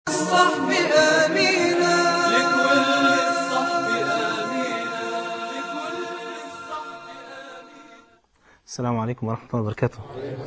الصحب آمينا لكل الصحب آمينا السلام عليكم ورحمة الله وبركاته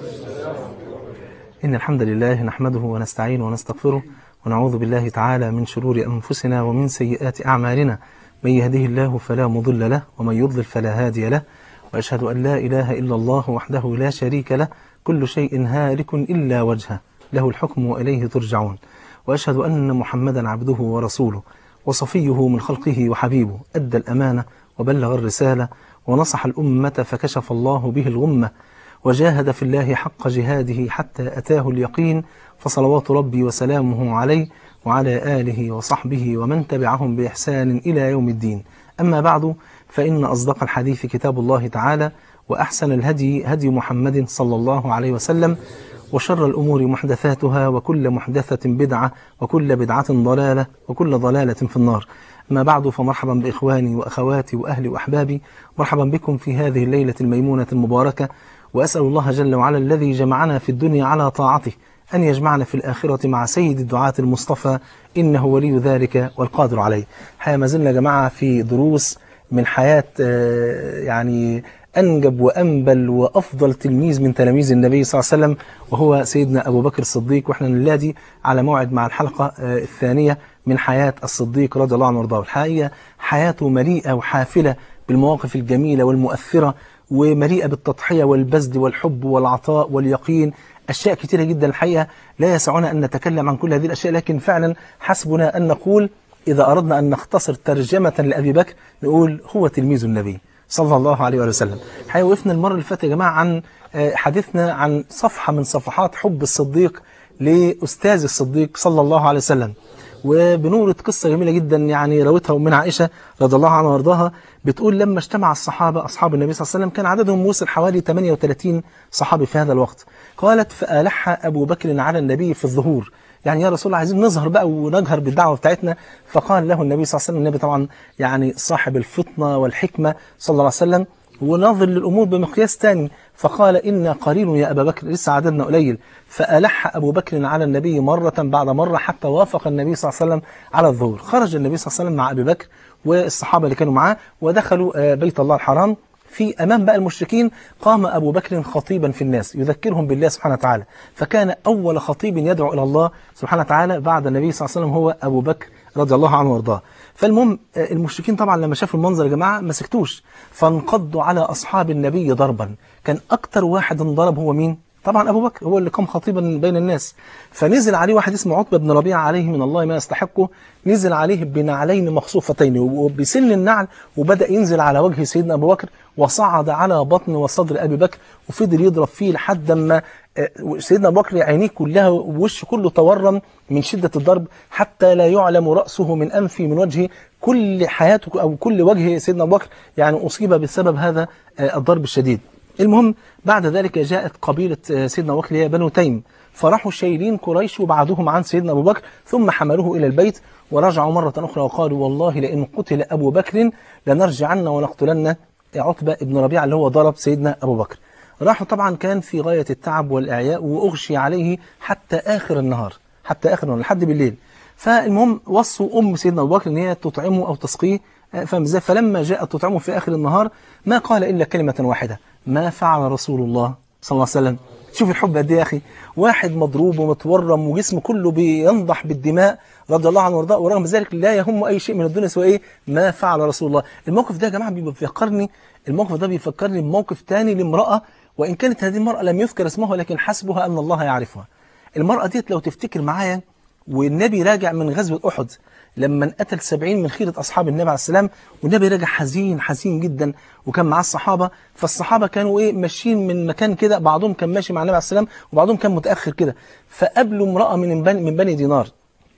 إن الحمد لله نحمده ونستعينه ونستغفره ونعوذ بالله تعالى من شرور أنفسنا ومن سيئات أعمالنا من يهده الله فلا مضل له ومن يضلل فلا هادي له وأشهد أن لا إله إلا الله وحده لا شريك له كل شيء هالك إلا وجهه له الحكم وإليه ترجعون وأشهد أن محمدا عبده ورسوله وصفيه من خلقه وحبيبه أدى الأمانة وبلغ الرسالة ونصح الأمة فكشف الله به الغمة وجاهد في الله حق جهاده حتى أتاه اليقين فصلوات ربي وسلامه عليه وعلى آله وصحبه ومن تبعهم بإحسان إلى يوم الدين أما بعد فإن أصدق الحديث كتاب الله تعالى وأحسن الهدي هدي محمد صلى الله عليه وسلم وشر الأمور محدثاتها وكل محدثة بدعة وكل بدعة ضلالة وكل ضلالة في النار ما بعد فمرحبا بإخواني وأخواتي وأهلي وأحبابي مرحبا بكم في هذه الليلة الميمونة المباركة وأسأل الله جل وعلا الذي جمعنا في الدنيا على طاعته أن يجمعنا في الآخرة مع سيد الدعاة المصطفى إنه ولي ذلك والقادر عليه حيا ما زلنا جماعة في دروس من حياة آه، يعني أنجب وأنبل وأفضل تلميذ من تلاميذ النبي صلى الله عليه وسلم وهو سيدنا أبو بكر الصديق وإحنا نلادي على موعد مع الحلقة آه، الثانية من حياة الصديق رضي الله عنه وارضاه الحقيقة حياته مليئة وحافلة بالمواقف الجميلة والمؤثرة ومليئة بالتضحية والبذل والحب والعطاء واليقين أشياء كثيرة جدا الحقيقة لا يسعنا أن نتكلم عن كل هذه الأشياء لكن فعلا حسبنا أن نقول إذا أردنا أن نختصر ترجمة لأبي بكر نقول هو تلميذ النبي صلى الله عليه وآله وسلم حقيقة وقفنا المرة اللي فاتت يا جماعة عن آه، حديثنا عن صفحة من صفحات حب الصديق لأستاذ الصديق صلى الله عليه وسلم وبنورة قصة جميلة جدا يعني روتها أمنا عائشة رضي الله عنها وارضاها بتقول لما اجتمع الصحابة أصحاب النبي صلى الله عليه وسلم كان عددهم وصل حوالي 38 صحابي في هذا الوقت قالت فآلح أبو بكر على النبي في الظهور يعني يا رسول الله عايزين نظهر بقى ونجهر بالدعوة بتاعتنا فقال له النبي صلى الله عليه وسلم النبي طبعا يعني صاحب الفطنة والحكمة صلى الله عليه وسلم وناظر للأمور بمقياس تاني فقال إنا قليل يا أبا بكر لسه عددنا قليل فألح أبو بكر على النبي مرة بعد مرة حتى وافق النبي صلى الله عليه وسلم على الظهور خرج النبي صلى الله عليه وسلم مع أبي بكر والصحابة اللي كانوا معاه ودخلوا آه، بيت الله الحرام في أمام بقى المشركين قام أبو بكر خطيبا في الناس يذكرهم بالله سبحانه وتعالى فكان أول خطيب يدعو إلى الله سبحانه وتعالى بعد النبي صلى الله عليه وسلم هو أبو بكر رضي الله عنه وارضاه فالمهم آه، المشركين طبعا لما شافوا المنظر يا جماعة ما سكتوش فانقضوا على أصحاب النبي ضربا كان أكتر واحد انضرب هو مين؟ طبعا أبو بكر هو اللي قام خطيبا بين الناس فنزل عليه واحد اسمه عتبة بن ربيعة عليه من الله ما يستحقه نزل عليه بنعلين مخصوفتين وبسن النعل وبدأ ينزل على وجه سيدنا أبو بكر وصعد على بطن وصدر أبي بكر وفضل يضرب فيه لحد ما آه، سيدنا أبو بكر عينيه كلها ووشه كله تورم من شدة الضرب حتى لا يعلم رأسه من أنفه من وجهه كل حياته أو كل وجه سيدنا أبو بكر يعني أصيب بسبب هذا آه، الضرب الشديد المهم بعد ذلك جاءت قبيلة آه، سيدنا أبو بكر هي بنو تيم فراحوا شايلين قريش وبعدهم عن سيدنا أبو بكر ثم حملوه إلى البيت ورجعوا مرة أخرى وقالوا والله لئن قتل أبو بكر لنرجعن ونقتلن عتبة بن ربيعة اللي هو ضرب سيدنا أبو بكر راحوا طبعا كان في غاية التعب والإعياء وأغشي عليه حتى آخر النهار حتى آخر النهار لحد بالليل فالمهم وصوا أم سيدنا أبو بكر إن هي تطعمه أو تسقيه آه، فاهم ازاي فلما جاءت تطعمه في آخر النهار ما قال إلا كلمة واحدة ما فعل رسول الله صلى الله عليه وسلم شوف الحب قد ايه يا أخي واحد مضروب ومتورم وجسمه كله بينضح بالدماء رضي الله عنه وارضاه ورغم ذلك لا يهم أي شيء من الدنيا سوى إيه ما فعل رسول الله الموقف ده يا جماعة بيفكرني الموقف ده بيفكرني بموقف تاني لامرأة وإن كانت هذه المرأة لم يذكر اسمها لكن حسبها أن الله يعرفها المرأة ديت لو تفتكر معايا والنبي راجع من غزوة أحد لما انقتل سبعين من خيرة أصحاب النبي عليه السلام والنبي راجع حزين حزين جدا وكان معاه الصحابة فالصحابة كانوا إيه ماشيين من مكان كده بعضهم كان ماشي مع النبي عليه السلام وبعضهم كان متأخر كده فقابلوا امرأة من بني, من بني دينار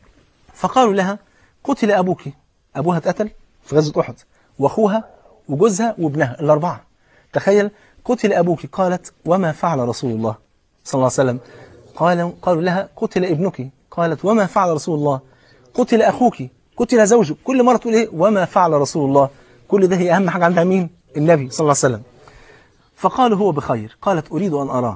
فقالوا لها قتل أبوك أبوها اتقتل في غزوة أحد وأخوها وجوزها وابنها الأربعة تخيل قتل أبوك قالت وما فعل رسول الله صلى الله عليه وسلم قالوا, قالوا لها قتل ابنك قالت وما فعل رسول الله قتل أخوك قتل زوجك كل مرة تقول إيه وما فعل رسول الله كل ده هي أهم حاجة عندها مين النبي صلى الله عليه وسلم فقالوا هو بخير قالت أريد أن أراه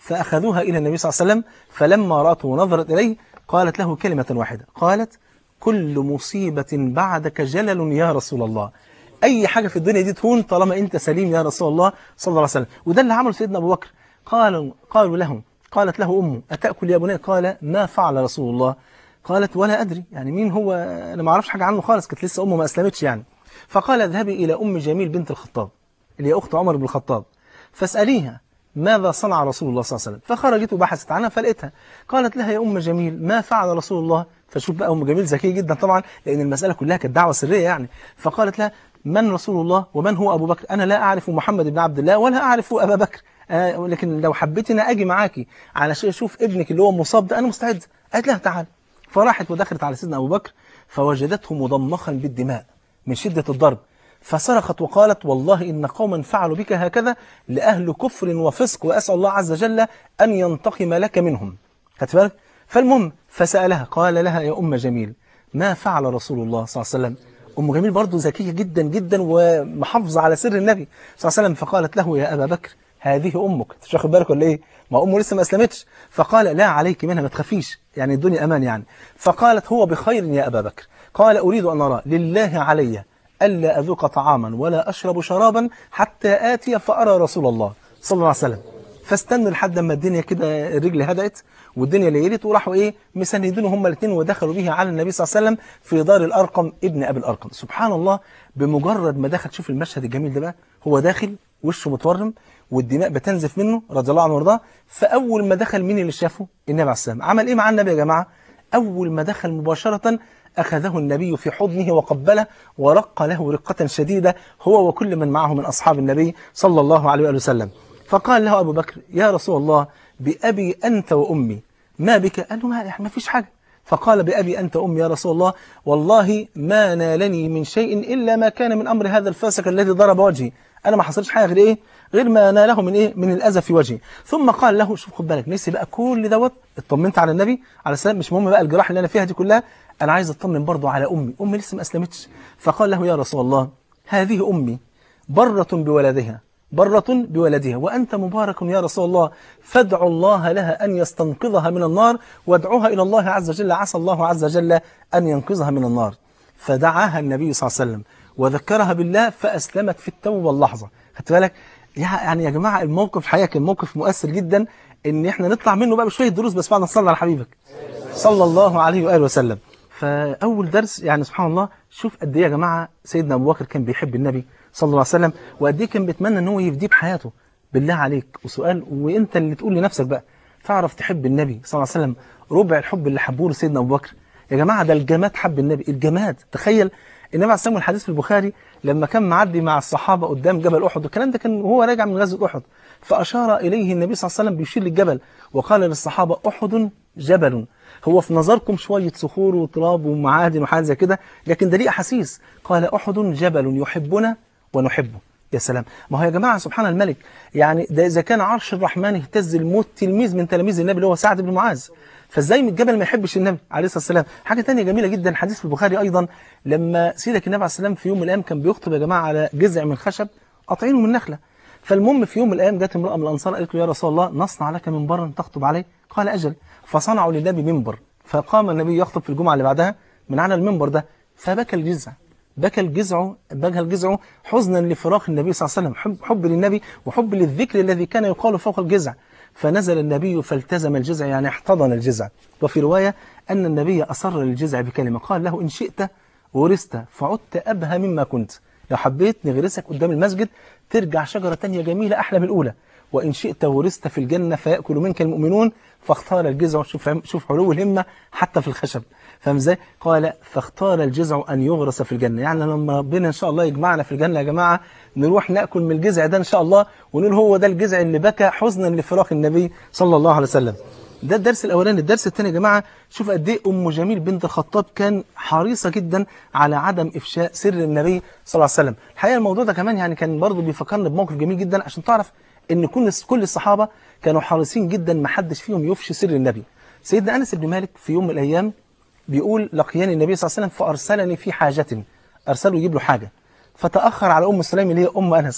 فأخذوها إلى النبي صلى الله عليه وسلم فلما رأته ونظرت إليه قالت له كلمة واحدة قالت كل مصيبة بعدك جلل يا رسول الله أي حاجة في الدنيا دي تهون طالما أنت سليم يا رسول الله صلى الله عليه وسلم وده اللي عمله سيدنا أبو بكر قالوا, قالوا له قالت له أمه أتأكل يا بني قال ما فعل رسول الله قالت ولا أدري يعني مين هو أنا ما أعرفش حاجة عنه خالص كانت لسه أمه ما أسلمتش يعني فقال اذهبي إلى أم جميل بنت الخطاب اللي هي أخت عمر بن الخطاب فاسأليها ماذا صنع رسول الله صلى الله عليه وسلم فخرجت وبحثت عنها فلقيتها قالت لها يا أم جميل ما فعل رسول الله فشوف بقى أم جميل ذكية جدا طبعا لأن المسألة كلها كانت دعوة سرية يعني فقالت لها من رسول الله ومن هو أبو بكر أنا لا أعرف محمد بن عبد الله ولا أعرف أبا بكر آه لكن لو حبيت أنا أجي معاكي علشان أشوف ابنك اللي هو مصاب ده أنا مستعد قالت لها تعال فراحت ودخلت على سيدنا أبو بكر فوجدته مضمخا بالدماء من شدة الضرب فصرخت وقالت والله إن قوما فعلوا بك هكذا لأهل كفر وفسق وأسأل الله عز وجل أن ينتقم لك منهم خدت بالك فالمهم فسألها قال لها يا أم جميل ما فعل رسول الله صلى الله عليه وسلم أم جميل برضو ذكية جدا جدا ومحافظة على سر النبي صلى الله عليه وسلم فقالت له يا أبا بكر هذه أمك مش واخد بالك ولا إيه ما أمه لسه ما أسلمتش فقال لا عليك منها ما تخافيش يعني الدنيا أمان يعني فقالت هو بخير يا أبا بكر قال أريد أن أرى لله علي ألا أذوق طعاما ولا أشرب شرابا حتى آتي فأرى رسول الله صلى الله عليه وسلم فاستنوا لحد ما الدنيا كده الرجل هدأت والدنيا ليلت وراحوا ايه مسندينه هما الاثنين ودخلوا به على النبي صلى الله عليه وسلم في دار الأرقم ابن أبي الأرقم سبحان الله بمجرد ما دخل شوف المشهد الجميل ده بقى هو داخل وشه متورم والدماء بتنزف منه رضي الله عنه وارضاه فأول ما دخل مين اللي شافه النبي عليه السلام عمل ايه مع النبي يا جماعة أول ما دخل مباشرة أخذه النبي في حضنه وقبله ورق له رقة شديدة هو وكل من معه من أصحاب النبي صلى الله عليه وآله وسلم فقال له أبو بكر يا رسول الله بأبي أنت وأمي ما بك قال له ما, ما فيش حاجة فقال بأبي أنت أمي يا رسول الله والله ما نالني من شيء إلا ما كان من أمر هذا الفاسق الذي ضرب وجهي أنا ما حصلش حاجة غير إيه غير ما ناله من إيه من الأذى في وجهي ثم قال له شوف خد بالك نسي بقى كل دوت اطمنت على النبي عليه السلام مش مهم بقى الجراح اللي أنا فيها دي كلها أنا عايز أطمن برضو على أمي أمي لسه ما أسلمتش فقال له يا رسول الله هذه أمي برة بولدها برة بولدها وأنت مبارك يا رسول الله فادعوا الله لها أن يستنقذها من النار وادعوها إلى الله عز وجل عسى الله عز وجل أن ينقذها من النار فدعاها النبي صلى الله عليه وسلم وذكرها بالله فأسلمت في التو واللحظة خدت بالك يعني يا جماعة الموقف الحقيقة كان موقف مؤثر جدا إن إحنا نطلع منه بقى بشوية دروس بس بعد ما نصلي على حبيبك صلى الله عليه وآله وسلم فأول درس يعني سبحان الله شوف قد إيه يا جماعة سيدنا أبو بكر كان بيحب النبي صلى الله عليه وسلم وقد إيه كان بيتمنى إن هو يفديه بحياته بالله عليك وسؤال وأنت اللي تقول لنفسك بقى تعرف تحب النبي صلى الله عليه وسلم ربع الحب اللي حبوه سيدنا أبو بكر يا جماعة ده الجماد حب النبي الجماد تخيل النبي عليه الصلاة الحديث في البخاري لما كان معدي مع الصحابة قدام جبل أحد والكلام ده كان وهو راجع من غزوة أحد فأشار إليه النبي صلى الله عليه وسلم بيشير للجبل وقال للصحابة أحد جبل هو في نظركم شوية صخور وتراب ومعادن وحاجات زي كده لكن ده ليه أحاسيس قال أحد جبل يحبنا ونحبه يا سلام ما هو يا جماعة سبحان الملك يعني ده إذا كان عرش الرحمن اهتز الموت تلميذ من تلاميذ النبي اللي هو سعد بن معاذ فازاي من الجبل ما يحبش النبي عليه الصلاة والسلام حاجة تانية جميلة جدا حديث في البخاري أيضا لما سيدك النبي عليه السلام في يوم من الأيام كان بيخطب يا جماعة على جذع من خشب قاطعينه من نخلة فالمهم في يوم من الأيام جت امرأة من الأنصار قالت له يا رسول الله نصنع لك منبرا تخطب عليه قال أجل فصنعوا للنبي منبر فقام النبي يخطب في الجمعة اللي بعدها من على المنبر ده فبكى الجذع بكى الجذع بكى الجذع حزنا لفراق النبي صلى الله عليه وسلم حب, حب للنبي وحب للذكر الذي كان يقال فوق الجذع فنزل النبي فالتزم الجذع يعني احتضن الجذع وفي رواية أن النبي أصر للجذع بكلمة قال له إن شئت ورثت فعدت أبهى مما كنت لو حبيت نغرسك قدام المسجد ترجع شجرة تانية جميلة أحلى من الأولى وإن شئت ورثت في الجنة فيأكل منك المؤمنون فاختار الجذع شوف شوف علو الهمة حتى في الخشب فاهم ازاي؟ قال فاختار الجذع أن يغرس في الجنة يعني لما ربنا إن شاء الله يجمعنا في الجنة يا جماعة نروح نأكل من الجذع ده إن شاء الله ونقول هو ده الجذع اللي بكى حزنا لفراق النبي صلى الله عليه وسلم ده الدرس الأولاني الدرس الثاني يا جماعة شوف قد ايه أم جميل بنت الخطاب كان حريصة جدا على عدم إفشاء سر النبي صلى الله عليه وسلم الحقيقة الموضوع ده كمان يعني كان برضه بيفكرنا بموقف جميل جدا عشان تعرف ان كل كل الصحابة كانوا حريصين جدا ما حدش فيهم يفشي سر النبي سيدنا أنس بن مالك في يوم من الأيام بيقول لقياني النبي صلى الله عليه وسلم فأرسلني في حاجة أرسله يجيب له حاجة فتأخر على أم سليم اللي هي أم أنس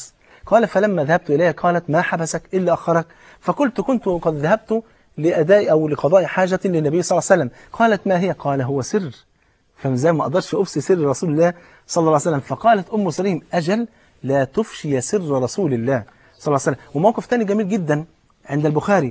قال فلما ذهبت إليها قالت ما حبسك إلا أخرك فقلت كنت قد ذهبت لأداء أو لقضاء حاجة للنبي صلى الله عليه وسلم قالت ما هي قال هو سر فمزاي ما أقدرش أفسي سر رسول الله صلى الله عليه وسلم فقالت أم سليم أجل لا تفشي سر رسول الله صلى الله عليه وسلم وموقف تاني جميل جدا عند البخاري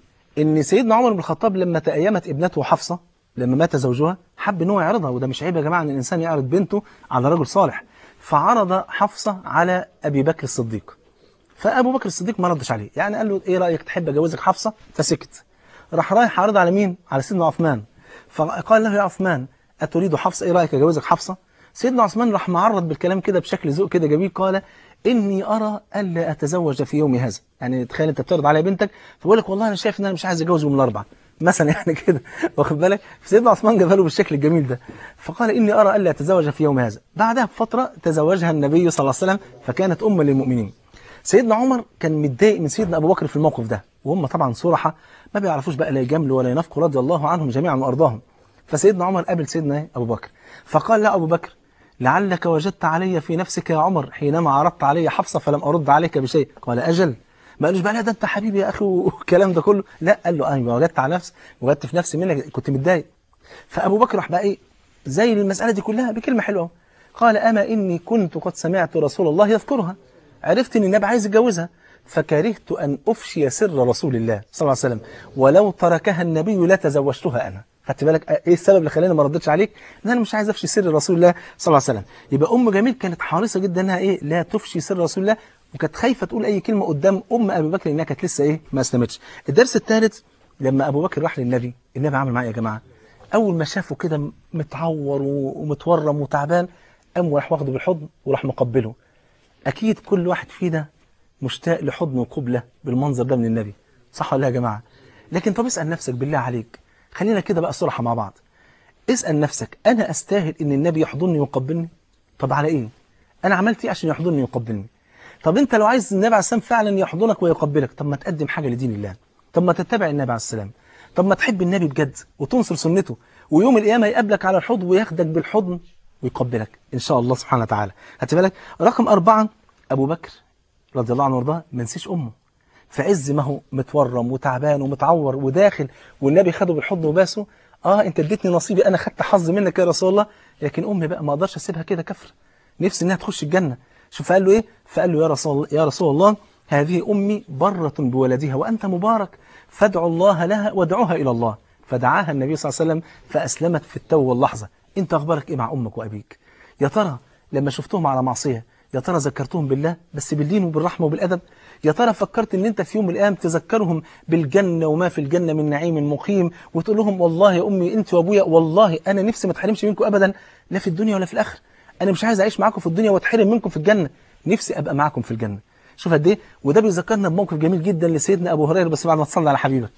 ان سيدنا عمر بن الخطاب لما تأيمت ابنته حفصة لما مات زوجها حب ان هو يعرضها وده مش عيب يا جماعه ان الانسان يعرض بنته على رجل صالح فعرض حفصة على ابي بكر الصديق فابو بكر الصديق ما ردش عليه يعني قال له ايه رايك تحب اجوزك حفصة فسكت راح رايح عرض على مين على سيدنا عثمان فقال له يا عثمان اتريد حفصة ايه رايك اجوزك حفصة سيدنا عثمان راح معرض بالكلام كده بشكل ذوق كده جميل قال إني أرى ألا أتزوج في يوم هذا يعني تخيل أنت بتعرض على بنتك فبقول لك والله أنا شايف إن أنا مش عايز أتجوز يوم الأربعاء مثلا يعني كده واخد بالك فسيدنا عثمان جابها له بالشكل الجميل ده فقال إني أرى ألا أتزوج في يوم هذا بعدها بفترة تزوجها النبي صلى الله عليه وسلم فكانت أم للمؤمنين سيدنا عمر كان متضايق من سيدنا أبو بكر في الموقف ده وهم طبعا صرحة ما بيعرفوش بقى لا يجاملوا ولا ينافقوا رضي الله عنهم جميعا وأرضاهم فسيدنا عمر قابل سيدنا أبو بكر فقال لا أبو بكر لعلك وجدت علي في نفسك يا عمر حينما عرضت علي حفصة فلم أرد عليك بشيء قال أجل ما قالوش بقى لا ده أنت حبيبي يا أخي والكلام ده كله لا قال له أيوة وجدت على نفسي وجدت في نفسي منك كنت متضايق فأبو بكر راح بقى إيه زي المسألة دي كلها بكلمة حلوة قال أما إني كنت قد سمعت رسول الله يذكرها عرفت إن النبي عايز يتجوزها فكرهت أن أفشي سر رسول الله صلى الله عليه وسلم ولو تركها النبي لتزوجتها أنا خدت بالك ايه السبب اللي خلاني ما ردتش عليك ان انا مش عايز افشي سر رسول الله صلى الله عليه وسلم يبقى ام جميل كانت حريصه جدا انها ايه لا تفشي سر رسول الله وكانت خايفه تقول اي كلمه قدام ام ابي بكر انها كانت لسه ايه ما اسلمتش الدرس الثالث لما ابو بكر راح للنبي النبي عمل معاه يا جماعه اول ما شافه كده متعور ومتورم وتعبان قام راح واخده بالحضن وراح مقبله اكيد كل واحد فينا مشتاق لحضن وقبله بالمنظر ده من النبي صح ولا لا يا جماعه لكن طب اسال نفسك بالله عليك خلينا كده بقى صراحة مع بعض اسأل نفسك أنا أستاهل إن النبي يحضني ويقبلني طب على إيه أنا عملت إيه عشان يحضني ويقبلني طب أنت لو عايز النبي عليه السلام فعلا يحضنك ويقبلك طب ما تقدم حاجة لدين الله طب ما تتبع النبي عليه السلام طب ما تحب النبي بجد وتنصر سنته ويوم القيامة يقابلك على الحوض وياخدك بالحضن ويقبلك إن شاء الله سبحانه وتعالى هات بالك رقم أربعة أبو بكر رضي الله عنه وارضاه ما نسيش أمه في عز ما هو متورم وتعبان ومتعور وداخل والنبي خده بالحضن وباسه اه انت اديتني نصيبي انا خدت حظ منك يا رسول الله لكن امي بقى ما اقدرش اسيبها كده كفر نفسي انها تخش الجنه شوف قال له ايه فقال له يا رسول الله يا رسول الله هذه امي بره بولدها وانت مبارك فادعوا الله لها وادعوها الى الله فدعاها النبي صلى الله عليه وسلم فاسلمت في التو واللحظه انت اخبارك ايه مع امك وابيك يا ترى لما شفتهم على معصيه يا ترى ذكرتهم بالله بس بالدين وبالرحمه وبالادب يا ترى فكرت ان انت في يوم من الايام تذكرهم بالجنه وما في الجنه من نعيم مقيم وتقول لهم والله يا امي انت وابويا والله انا نفسي ما اتحرمش منكم ابدا لا في الدنيا ولا في الاخره انا مش عايز اعيش معاكم في الدنيا واتحرم منكم في الجنه نفسي ابقى معاكم في الجنه شوف قد ايه وده بيذكرنا بموقف جميل جدا لسيدنا ابو هريره بس بعد ما تصلي على حبيبك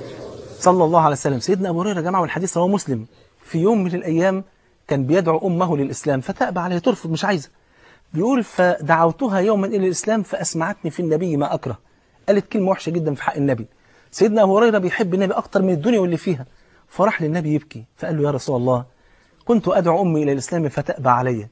صلى الله عليه وسلم سيدنا ابو هريره يا جماعه والحديث رواه مسلم في يوم من الايام كان بيدعو امه للاسلام فتأبى عليه ترفض مش عايزه بيقول فدعوتها يوما إلى الإسلام فأسمعتني في النبي ما أكره قالت كلمة وحشة جدا في حق النبي سيدنا أبو هريرة بيحب النبي أكتر من الدنيا واللي فيها فراح للنبي يبكي فقال له يا رسول الله كنت أدعو أمي إلى الإسلام فتأبى علي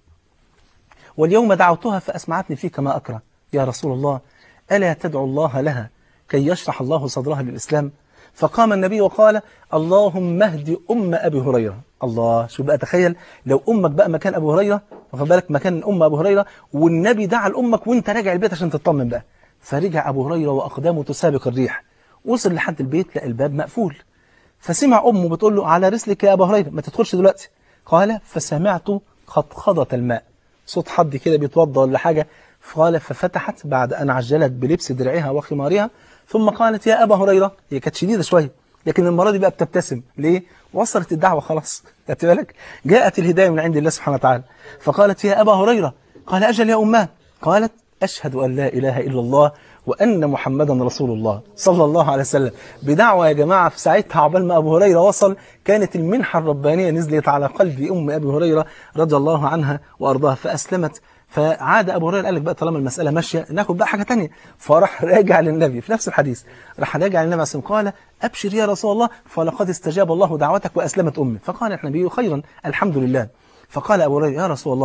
واليوم دعوتها فأسمعتني فيك ما أكره يا رسول الله ألا تدعو الله لها كي يشرح الله صدرها للإسلام فقام النبي وقال اللهم اهد أم أبي هريرة الله شو بقى تخيل لو أمك بقى مكان أبو هريرة واخد بالك مكان أم أبو هريرة والنبي دعا لأمك وانت راجع البيت عشان تطمن بقى فرجع أبو هريرة وأقدامه تسابق الريح وصل لحد البيت لقى الباب مقفول فسمع أمه بتقول له على رسلك يا أبو هريرة ما تدخلش دلوقتي قال فسمعت خطخضة الماء صوت حد كده بيتوضى ولا حاجة قال ففتحت بعد أن عجلت بلبس درعها وخمارها ثم قالت يا أبا هريرة هي كانت شديدة شوية لكن المرة دي بقى بتبتسم ليه؟ وصلت الدعوة خلاص خدت بالك؟ جاءت الهداية من عند الله سبحانه وتعالى فقالت يا أبا هريرة قال أجل يا أماه قالت أشهد أن لا إله إلا الله وأن محمدا رسول الله صلى الله عليه وسلم بدعوة يا جماعة في ساعتها عقبال ما أبو هريرة وصل كانت المنحة الربانية نزلت على قلب أم أبي هريرة رضي الله عنها وأرضاها فأسلمت فعاد أبو هريرة قال لك بقى طالما المسألة ماشية ناخد بقى حاجة تانية فراح راجع للنبي في نفس الحديث راح راجع للنبي عليه الصلاة قال أبشر يا رسول الله فلقد استجاب الله دعوتك وأسلمت أمي فقال النبي خيرا الحمد لله فقال أبو هريرة يا رسول الله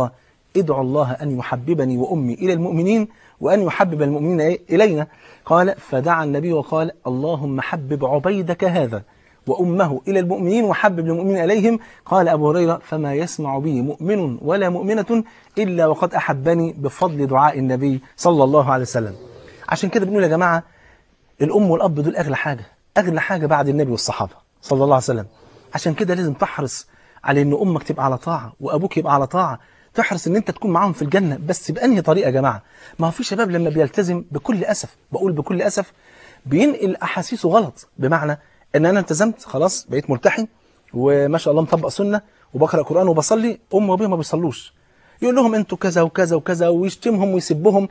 ادعوا الله أن يحببني وأمي إلى المؤمنين وأن يحبب المؤمنين إيه؟ إلينا قال فدعا النبي وقال اللهم حبب عبيدك هذا وأمه إلى المؤمنين وحبب المؤمنين إليهم قال أبو هريرة فما يسمع بي مؤمن ولا مؤمنة إلا وقد أحبني بفضل دعاء النبي صلى الله عليه وسلم عشان كده بنقول يا جماعة الأم والأب دول أغلى حاجة أغلى حاجة بعد النبي والصحابة صلى الله عليه وسلم عشان كده لازم تحرص على ان امك تبقى على طاعه وابوك يبقى على طاعه تحرص ان انت تكون معاهم في الجنه بس بانهي طريقه يا جماعه ما هو في شباب لما بيلتزم بكل اسف بقول بكل اسف بينقل احاسيسه غلط بمعنى ان انا التزمت خلاص بقيت ملتحي وما شاء الله مطبق سنه وبقرا قران وبصلي ام وابويا ما بيصلوش يقول لهم انتوا كذا وكذا وكذا ويشتمهم ويسبهم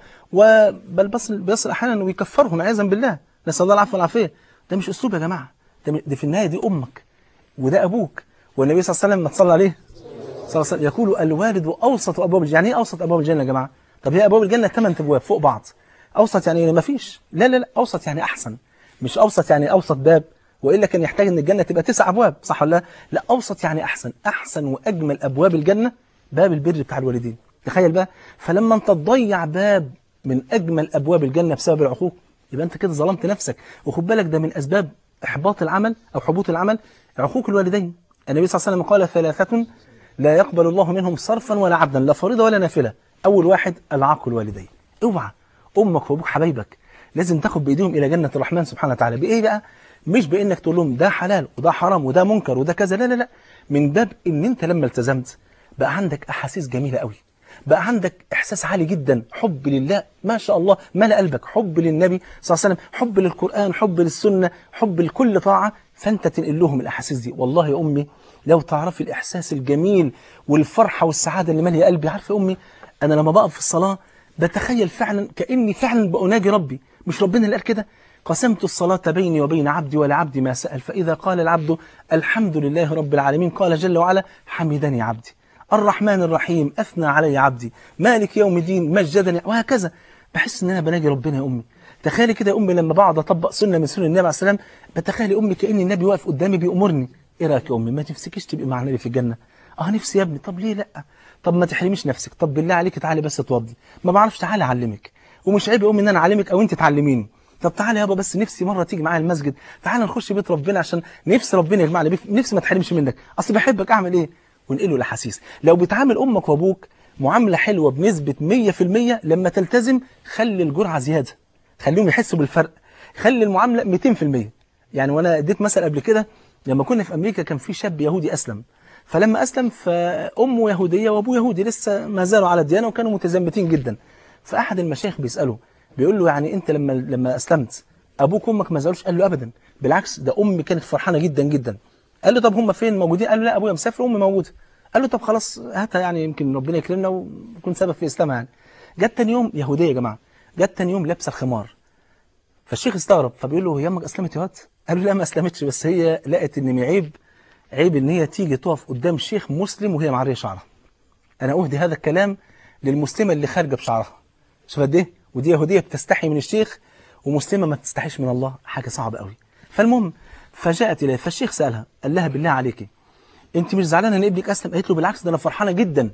وبل بصل بيصل احيانا ويكفرهم عياذا بالله نسال الله العفو والعافيه ده مش اسلوب يا جماعه ده ده في النهايه دي امك وده ابوك والنبي صلى الله عليه وسلم ما تصلى عليه صلى الله عليه وسلم يقول الوالد اوسط ابواب الجنه يعني ايه اوسط ابواب الجنه يا جماعه طب هي ابواب الجنه ثمان ابواب فوق بعض اوسط يعني ما فيش لا لا لا اوسط يعني احسن مش اوسط يعني اوسط باب والا كان يحتاج ان الجنه تبقى تسع ابواب صح ولا لا لا اوسط يعني احسن احسن واجمل ابواب الجنه باب البر بتاع الوالدين تخيل بقى فلما انت تضيع باب من اجمل ابواب الجنه بسبب العقوق يبقى انت كده ظلمت نفسك وخد بالك ده من اسباب احباط العمل او حبوط العمل عقوق الوالدين النبي صلى الله عليه وسلم قال ثلاثة لا يقبل الله منهم صرفا ولا عبدا لا فريضة ولا نافلة أول واحد العاق الوالدين اوعى أمك وأبوك حبايبك لازم تاخد بإيديهم إلى جنة الرحمن سبحانه وتعالى بإيه بقى؟ مش بإنك تقول لهم ده حلال وده حرام وده منكر وده كذا لا لا لا من باب إن أنت لما التزمت بقى عندك أحاسيس جميلة قوي بقى عندك إحساس عالي جدا حب لله ما شاء الله ملأ قلبك حب للنبي صلى الله عليه وسلم حب للقرآن حب للسنة حب لكل طاعة فأنت تنقل لهم الأحاسيس دي والله يا أمي لو تعرفي الإحساس الجميل والفرحة والسعادة اللي مالية قلبي عارفة يا أمي أنا لما بقف في الصلاة بتخيل فعلا كأني فعلا بأناجي ربي مش ربنا اللي قال كده قسمت الصلاة بيني وبين عبدي ولعبدي ما سأل فإذا قال العبد الحمد لله رب العالمين قال جل وعلا حمدني عبدي الرحمن الرحيم أثنى علي عبدي مالك يوم الدين مجدني وهكذا بحس ان انا بناجي ربنا يا امي تخيلي كده يا امي لما بقعد اطبق سنه من سنن النبي عليه السلام بتخيلي امي كان النبي واقف قدامي بيامرني ايه رايك يا امي ما تفسكيش تبقي مع النبي في الجنه اه نفسي يا ابني طب ليه لا طب ما تحرميش نفسك طب بالله عليك تعالي بس اتوضي ما بعرفش تعالي اعلمك ومش عيب يا امي ان انا اعلمك او انت تعلميني طب تعالى يابا بس نفسي مره تيجي معايا المسجد تعالى نخش بيت ربنا عشان نفسي ربنا يجمعنا بيك نفسي ما تحرمش منك اصل بحبك اعمل ايه ونقله الاحاسيس لو بتعامل امك وابوك معامله حلوه بنسبه 100% لما تلتزم خلي الجرعه زياده خليهم يحسوا بالفرق خلي المعامله 200% يعني وانا اديت مثل قبل كده لما كنا في امريكا كان في شاب يهودي اسلم فلما اسلم فامه يهوديه وابوه يهودي لسه ما زالوا على الديانه وكانوا متزمتين جدا فاحد المشايخ بيساله بيقول له يعني انت لما لما اسلمت ابوك وامك ما زالوش قال له ابدا بالعكس ده امي كانت فرحانه جدا جدا قال له طب هم فين موجودين قال له لا ابويا مسافر وامي موجوده قال له طب خلاص هاتها يعني يمكن ربنا يكرمنا ونكون سبب في اسلامها يعني جت تاني يوم يهوديه يا جماعه جت تاني يوم لابسه الخمار فالشيخ استغرب فبيقول له هي امك اسلمت يا واد قال له لا ما اسلمتش بس هي لقت ان عيب عيب ان هي تيجي تقف قدام شيخ مسلم وهي معريه شعرها انا اهدي هذا الكلام للمسلمه اللي خارجه بشعرها شوف قد ايه ودي يهوديه بتستحي من الشيخ ومسلمه ما بتستحيش من الله حاجه صعبه قوي فالمهم فجاءت اليه فالشيخ سالها قال لها بالله عليكي انت مش زعلانه ان ابنك اسلم قالت له بالعكس ده انا فرحانه جدا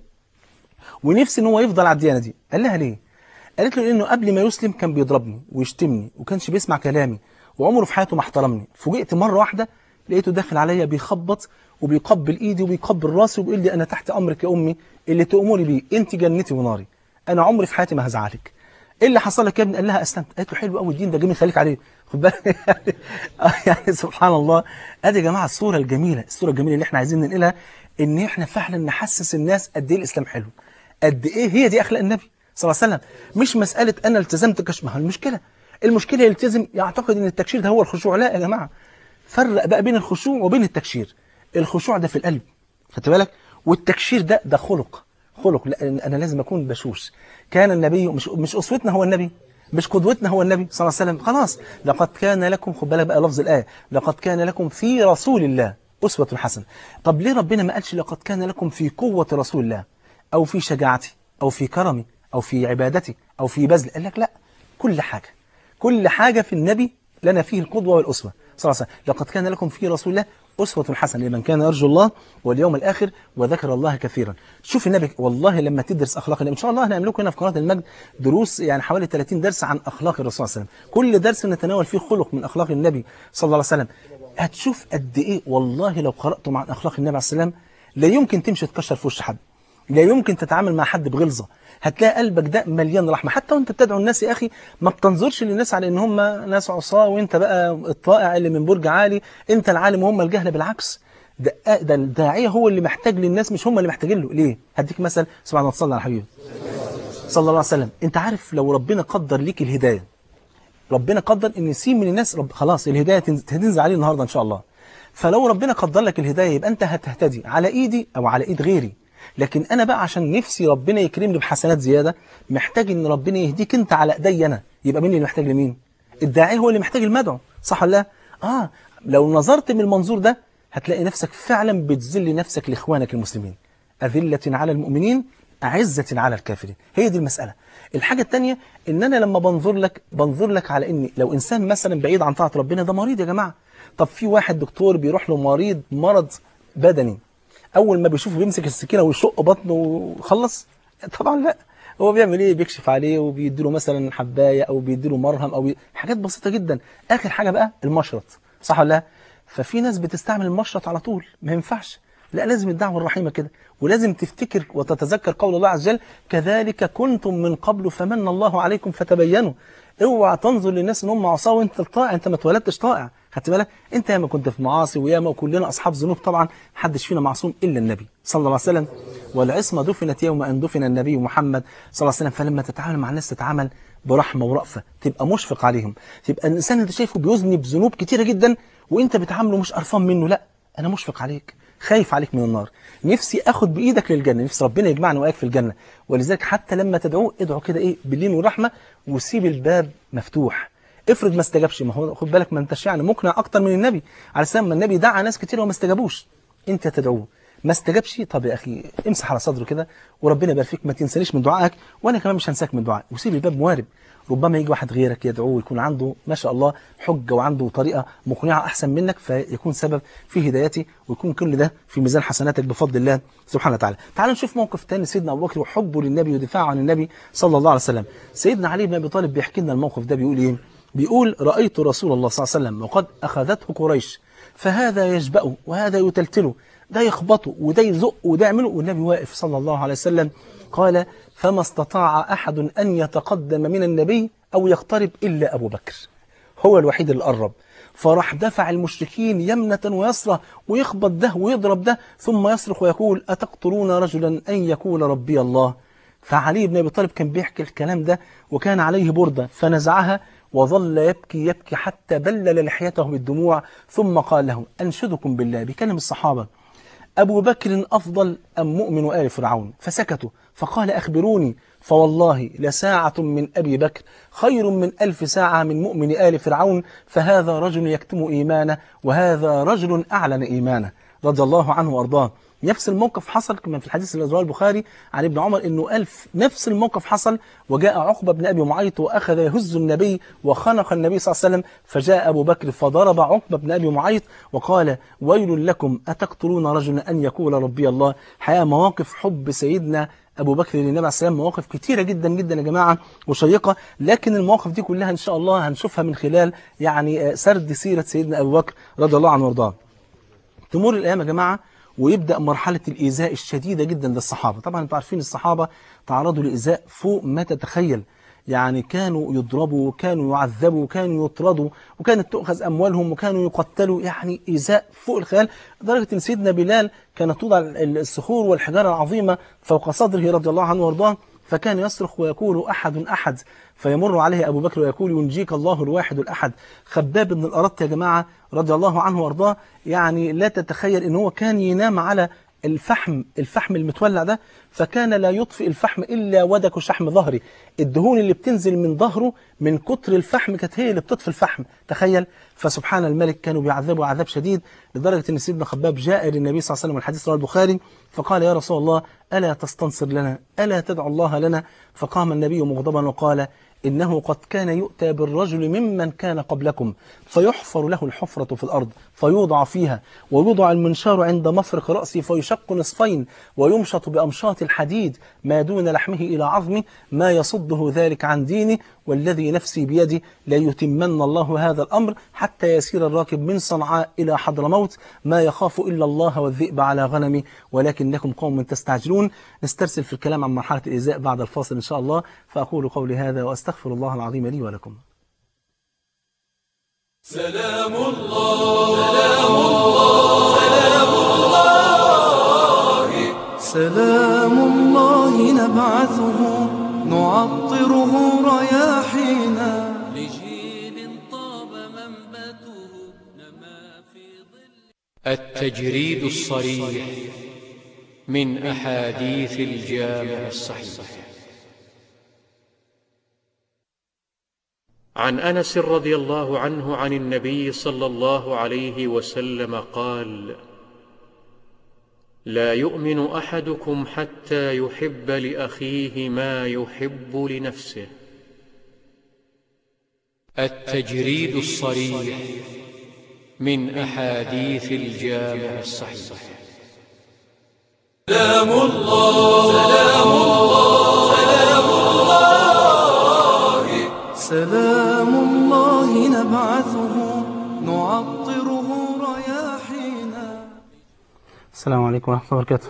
ونفسي ان هو يفضل على الديانه دي قال لها ليه قالت له انه قبل ما يسلم كان بيضربني ويشتمني وكانش بيسمع كلامي وعمره في حياته ما احترمني فوجئت مره واحده لقيته داخل عليا بيخبط وبيقبل ايدي وبيقبل راسي وبيقول لي انا تحت امرك يا امي اللي تؤمري بيه انت جنتي وناري انا عمري في حياتي ما هزعلك ايه اللي حصل لك يا ابني قال لها اسلمت قالت له حلو قوي الدين ده جميل خليك عليه خد بالك يعني, يعني سبحان الله ادي يا جماعه الصوره الجميله الصوره الجميله اللي احنا عايزين ننقلها ان احنا فعلا نحسس الناس قد ايه الاسلام حلو قد ايه هي دي اخلاق النبي صلى الله عليه وسلم مش مساله انا التزمت كش ما هو المشكله المشكله يلتزم يعتقد ان التكشير ده هو الخشوع لا يا جماعه فرق بقى بين الخشوع وبين التكشير الخشوع ده في القلب خدت بالك والتكشير ده ده خلق خلق لا انا لازم اكون بشوش كان النبي مش مش اسوتنا هو النبي مش قدوتنا هو النبي صلى الله عليه وسلم خلاص لقد كان لكم خد بالك بقى لفظ الايه لقد كان لكم في رسول الله اسوه حسنه طب ليه ربنا ما قالش لقد كان لكم في قوه رسول الله او في شجاعتي او في كرمي او في عبادتي او في بذل قال لك لا كل حاجه كل حاجه في النبي لنا فيه القدوه والاسوه صلى الله عليه وسلم لقد كان لكم في رسول الله أسوة حسنة لمن كان يرجو الله واليوم الآخر وذكر الله كثيرا شوف النبي والله لما تدرس أخلاق النبي إن شاء الله هنعمل لكم هنا في قناة المجد دروس يعني حوالي 30 درس عن أخلاق الرسول صلى الله عليه وسلم كل درس نتناول فيه خلق من أخلاق النبي صلى الله عليه وسلم هتشوف قد إيه والله لو قرأتم عن أخلاق النبي عليه السلام لا يمكن تمشي تكشر في وش حد لا يمكن تتعامل مع حد بغلظة هتلاقي قلبك ده مليان رحمة حتى وانت بتدعو الناس يا أخي ما بتنظرش للناس على ان هم ناس عصاة وانت بقى الطائع اللي من برج عالي انت العالم وهم الجهل بالعكس ده, ده الداعية هو اللي محتاج للناس مش هم اللي محتاجين له ليه هديك مثل سبحان الله صلى على حبيبي صلى الله عليه وسلم انت عارف لو ربنا قدر ليك الهداية ربنا قدر ان يسيب من الناس رب خلاص الهداية تنزل هتنزل عليه النهاردة ان شاء الله فلو ربنا قدر لك الهداية يبقى انت هتهتدي على ايدي او على ايد غيري لكن انا بقى عشان نفسي ربنا يكرمني بحسنات زيادة محتاج ان ربنا يهديك انت على ايدي انا يبقى مين اللي محتاج لمين الداعي هو اللي محتاج المدعو صح ولا لا اه لو نظرت من المنظور ده هتلاقي نفسك فعلا بتذل نفسك لاخوانك المسلمين أذلة على المؤمنين أعزة على الكافرين هي دي المسألة الحاجة التانية ان انا لما بنظر لك بنظر لك على ان لو انسان مثلا بعيد عن طاعة ربنا ده مريض يا جماعة طب في واحد دكتور بيروح له مريض مرض بدني اول ما بيشوفه بيمسك السكينة ويشق بطنه وخلص طبعا لا هو بيعمل ايه بيكشف عليه وبيديله مثلا حباية او بيديله مرهم او بي... حاجات بسيطة جدا اخر حاجة بقى المشرط صح ولا لا ففي ناس بتستعمل المشرط على طول ما ينفعش لا لازم الدعوة الرحيمة كده ولازم تفتكر وتتذكر قول الله عز وجل كذلك كنتم من قبل فمن الله عليكم فتبينوا اوعى تنظر للناس ان هم عصاه وانت الطائع انت ما اتولدتش طائع خدت بالك انت ياما كنت في معاصي وياما وكلنا اصحاب ذنوب طبعا محدش فينا معصوم الا النبي صلى الله عليه وسلم والعصمه دفنت يوم ان دفن النبي محمد صلى الله عليه وسلم فلما تتعامل مع الناس تتعامل برحمه ورأفه تبقى مشفق عليهم تبقى الانسان اللي شايفه بيذنب ذنوب كتيره جدا وانت بتعامله مش قرفان منه لا انا مشفق عليك خايف عليك من النار نفسي اخد بايدك للجنه نفسي ربنا يجمعنا واياك في الجنه ولذلك حتى لما تدعوه ادعو كده ايه باللين والرحمه وسيب الباب مفتوح افرض ما استجابش ما هو خد بالك ما انتش يعني مقنع اكتر من النبي على السلام ما النبي دعا ناس كتير وما استجابوش انت تدعوه ما استجابش طب يا اخي امسح على صدره كده وربنا يبارك فيك ما تنسانيش من دعائك وانا كمان مش هنساك من دعائك وسيب الباب موارب ربما يجي واحد غيرك يدعوه ويكون عنده ما شاء الله حجة وعنده طريقة مقنعة أحسن منك فيكون سبب في هدايتي ويكون كل ده في ميزان حسناتك بفضل الله سبحانه وتعالى تعال نشوف موقف تاني سيدنا أبو بكر وحبه للنبي ودفاعه عن النبي صلى الله عليه وسلم سيدنا علي بن أبي طالب بيحكي لنا الموقف ده بيقول إيه بيقول رأيت رسول الله صلى الله عليه وسلم وقد أخذته قريش فهذا يجبأه وهذا يتلتله ده يخبطه وده يزقه وده يعمله والنبي واقف صلى الله عليه وسلم قال فما استطاع أحد أن يتقدم من النبي أو يقترب إلا أبو بكر هو الوحيد اللي قرب فراح دفع المشركين يمنة ويسرى ويخبط ده ويضرب ده ثم يصرخ ويقول أتقتلون رجلا أن يقول ربي الله فعلي بن أبي طالب كان بيحكي الكلام ده وكان عليه بردة فنزعها وظل يبكي يبكي حتى بلل لحيته بالدموع ثم قال له أنشدكم بالله بكلم الصحابة أبو بكر أفضل أم مؤمن آل فرعون فسكتوا فقال أخبروني فوالله لساعة من أبي بكر خير من ألف ساعة من مؤمن آل فرعون فهذا رجل يكتم إيمانه وهذا رجل أعلن إيمانه رضي الله عنه وأرضاه نفس الموقف حصل كما في الحديث اللي رواه البخاري عن ابن عمر انه ألف نفس الموقف حصل وجاء عقبة بن أبي معيط وأخذ يهز النبي وخنق النبي صلى الله عليه وسلم فجاء أبو بكر فضرب عقبة بن أبي معيط وقال ويل لكم أتقتلون رجلا أن يقول ربي الله حياة مواقف حب سيدنا أبو بكر للنبي عليه السلام مواقف كتيرة جدا جدا يا جماعة وشيقة لكن المواقف دي كلها إن شاء الله هنشوفها من خلال يعني سرد سيرة سيدنا أبو بكر رضي الله عنه وارضاه تمر الأيام يا جماعة ويبدأ مرحلة الإيذاء الشديدة جدا للصحابة طبعا انتوا عارفين الصحابة تعرضوا لإيذاء فوق ما تتخيل يعني كانوا يضربوا وكانوا يعذبوا وكانوا يطردوا وكانت تؤخذ أموالهم وكانوا يقتلوا يعني إيذاء فوق الخيال لدرجة أن سيدنا بلال كانت توضع الصخور والحجارة العظيمة فوق صدره رضي الله عنه وارضاه فكان يصرخ ويقول أحد أحد فيمر عليه أبو بكر ويقول ينجيك الله الواحد الأحد خباب بن الأرط يا جماعة رضي الله عنه وارضاه يعني لا تتخيل ان هو كان ينام على الفحم الفحم المتولع ده فكان لا يطفئ الفحم إلا ودك شحم ظهري الدهون اللي بتنزل من ظهره من كتر الفحم كانت هي اللي بتطفي الفحم تخيل فسبحان الملك كانوا بيعذبوا عذاب شديد لدرجة أن سيدنا خباب جاء للنبي صلى الله عليه وسلم الحديث رواه البخاري فقال يا رسول الله ألا تستنصر لنا ألا تدعو الله لنا فقام النبي مغضبا وقال إنه قد كان يؤتى بالرجل ممن كان قبلكم فيحفر له الحفرة في الأرض فيوضع فيها ويوضع المنشار عند مفرق رأسه فيشق نصفين ويمشط بأمشاط الحديد ما دون لحمه إلى عظمه ما يصده ذلك عن دينه والذي نفسي بيده ليتمن الله هذا الأمر حتى يسير الراكب من صنعاء إلى حضرموت ما يخاف إلا الله والذئب على غنمه ولكنكم قوم تستعجلون نسترسل في الكلام عن مرحلة الإزاء بعد الفاصل إن شاء الله فأقول قولي هذا وأستغفر الله العظيم لي ولكم سلام الله سلام الله سلام الله سلام الله نبعثه نعطره رياحينا لجيل طاب منبته نما في ظل التجريد الصريح من أحاديث الجامع الصحيح عن أنس رضي الله عنه عن النبي صلى الله عليه وسلم قال لا يؤمن أحدكم حتى يحب لأخيه ما يحب لنفسه التجريد الصريح من أحاديث الجامع الصحيح سلام الله سلام الله سلام الله سلام الله نبعثه نعطره رياحينا السلام عليكم ورحمة الله وبركاته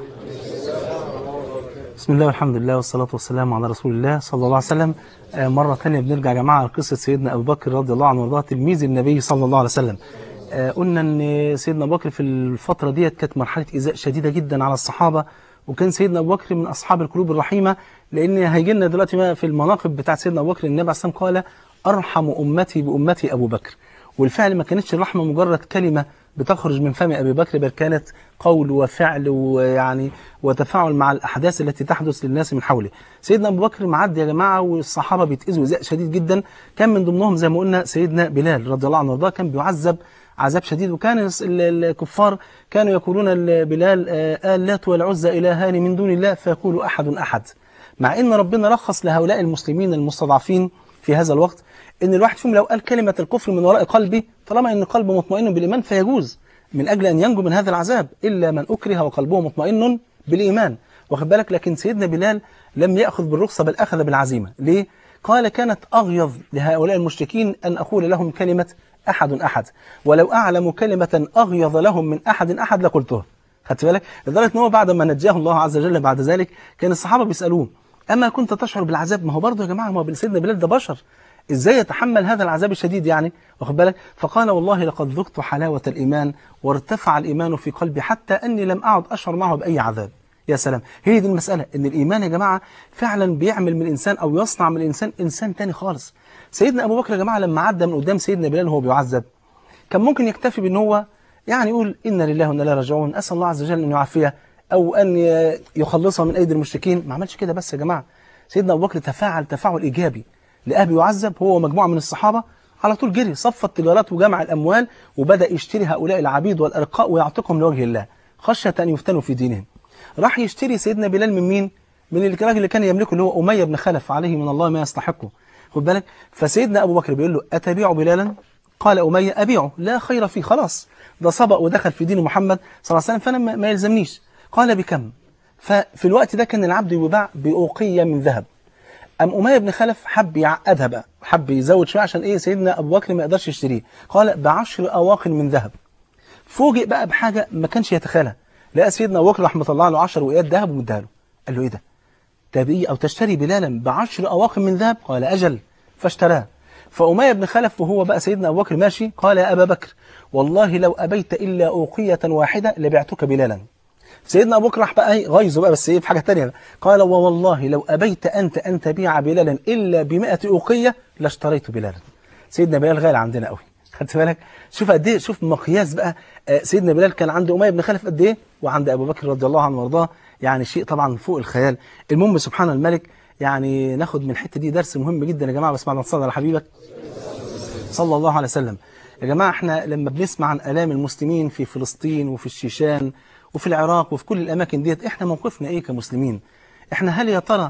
بسم الله والحمد لله والصلاة والسلام على رسول الله صلى الله عليه وسلم آه، مرة ثانية بنرجع يا جماعة لقصة سيدنا أبو بكر رضي الله عنه وارضاه تلميذ النبي صلى الله عليه وسلم آه، قلنا أن سيدنا أبو بكر في الفترة ديت كانت مرحلة إيذاء شديدة جدا على الصحابة وكان سيدنا أبو بكر من أصحاب القلوب الرحيمة لأن هيجي لنا دلوقتي ما في المناقب بتاعت سيدنا أبو بكر النبي عليه الصلاة والسلام قال أرحم أمتي بأمتي أبو بكر والفعل ما كانتش الرحمة مجرد كلمة بتخرج من فم أبي بكر بل كانت قول وفعل ويعني وتفاعل مع الأحداث التي تحدث للناس من حوله سيدنا أبو بكر معدي يا جماعة والصحابة بيتأذوا إزاء شديد جدا كان من ضمنهم زي ما قلنا سيدنا بلال رضي الله عنه وارضاه كان بيعذب عذاب شديد وكان الس- ال- الكفار كانوا يقولون لبلال آه، اللات والعزى إلهان من دون الله فيقول أحد أحد مع ان ربنا رخص لهؤلاء المسلمين المستضعفين في هذا الوقت ان الواحد فيهم لو قال كلمة الكفر من وراء قلبه طالما ان قلبه مطمئن بالإيمان فيجوز من أجل أن ينجو من هذا العذاب إلا من أكره وقلبه مطمئن بالإيمان واخد بالك لكن سيدنا بلال لم يأخذ بالرخصة بل أخذ بالعزيمة ليه؟ قال كانت أغيظ لهؤلاء المشركين أن أقول لهم كلمة أحد أحد ولو أعلم كلمة أغيظ لهم من أحد أحد لقلتها خدت بالك لدرجه ان هو بعد ما نجاه الله عز وجل بعد ذلك كان الصحابه بيسالوه اما كنت تشعر بالعذاب ما هو برضه يا جماعه ما هو سيدنا بلال ده بشر ازاي يتحمل هذا العذاب الشديد يعني واخد بالك فقال والله لقد ذقت حلاوه الايمان وارتفع الايمان في قلبي حتى اني لم اعد اشعر معه باي عذاب يا سلام هي دي المساله ان الايمان يا جماعه فعلا بيعمل من الانسان او يصنع من الانسان انسان تاني خالص سيدنا ابو بكر يا جماعه لما عدى من قدام سيدنا بلال وهو بيعذب كان ممكن يكتفي بان هو يعني يقول إنا لله وإنا إليه راجعون أسأل الله عز وجل أن يعافيه أو أن ي- يخلصها من أيدي المشركين ما عملش كده بس يا جماعة سيدنا أبو بكر تفاعل تفاعل إيجابي لأبي يعذب هو ومجموعة من الصحابة على طول جري صف التجارات وجمع الأموال وبدأ يشتري هؤلاء العبيد والأرقاء ويعتقهم لوجه الله خشية أن يفتنوا في دينهم راح يشتري سيدنا بلال من مين؟ من الراجل اللي كان يملكه اللي هو أمية بن خلف عليه من الله ما يستحقه خد بالك فسيدنا أبو بكر بيقول له أتبيع بلالا؟ قال أمية أبيعه لا خير فيه خلاص ده سبق ودخل في دين محمد صلى الله عليه وسلم فأنا ما ما يلزمنيش قال بكم ففي الوقت ده كان العبد يباع بأوقية من ذهب أم أمية بن خلف حب يعقدها بقى حب يزود شوية عشان إيه سيدنا أبو بكر ما يقدرش يشتريه قال بعشر أواق من ذهب فوجئ بقى بحاجة ما كانش يتخيلها لقى سيدنا أبو بكر رحمة الله له 10 وقيات ذهب ومديها له قال له إيه ده تبيع أو تشتري بلالا بعشر أواق من ذهب قال أجل فاشتراه فأمية بن خلف وهو بقى سيدنا أبو بكر ماشي قال يا أبا بكر والله لو أبيت إلا أوقية واحدة لبعتك بلالا سيدنا أبو بكر راح بقى إيه غيظه بقى بس إيه في حاجة تانية قال والله لو أبيت أنت أن تبيع بلالا إلا بمئة أوقية لاشتريت بلالا سيدنا بلال غالي عندنا قوي خدت بالك شوف قد ايه شوف مقياس بقى آه، سيدنا بلال كان عنده اميه بن خلف قد ايه وعند ابو بكر رضي الله عنه وارضاه يعني شيء طبعا فوق الخيال المهم سبحان الملك يعني ناخد من الحته دي درس مهم جدا يا جماعه بس بعد ما تصلي على حبيبك صلى الله عليه وسلم يا جماعة احنا لما بنسمع عن آلام المسلمين في فلسطين وفي الشيشان وفي العراق وفي كل الأماكن ديت احنا موقفنا ايه كمسلمين احنا هل يا ترى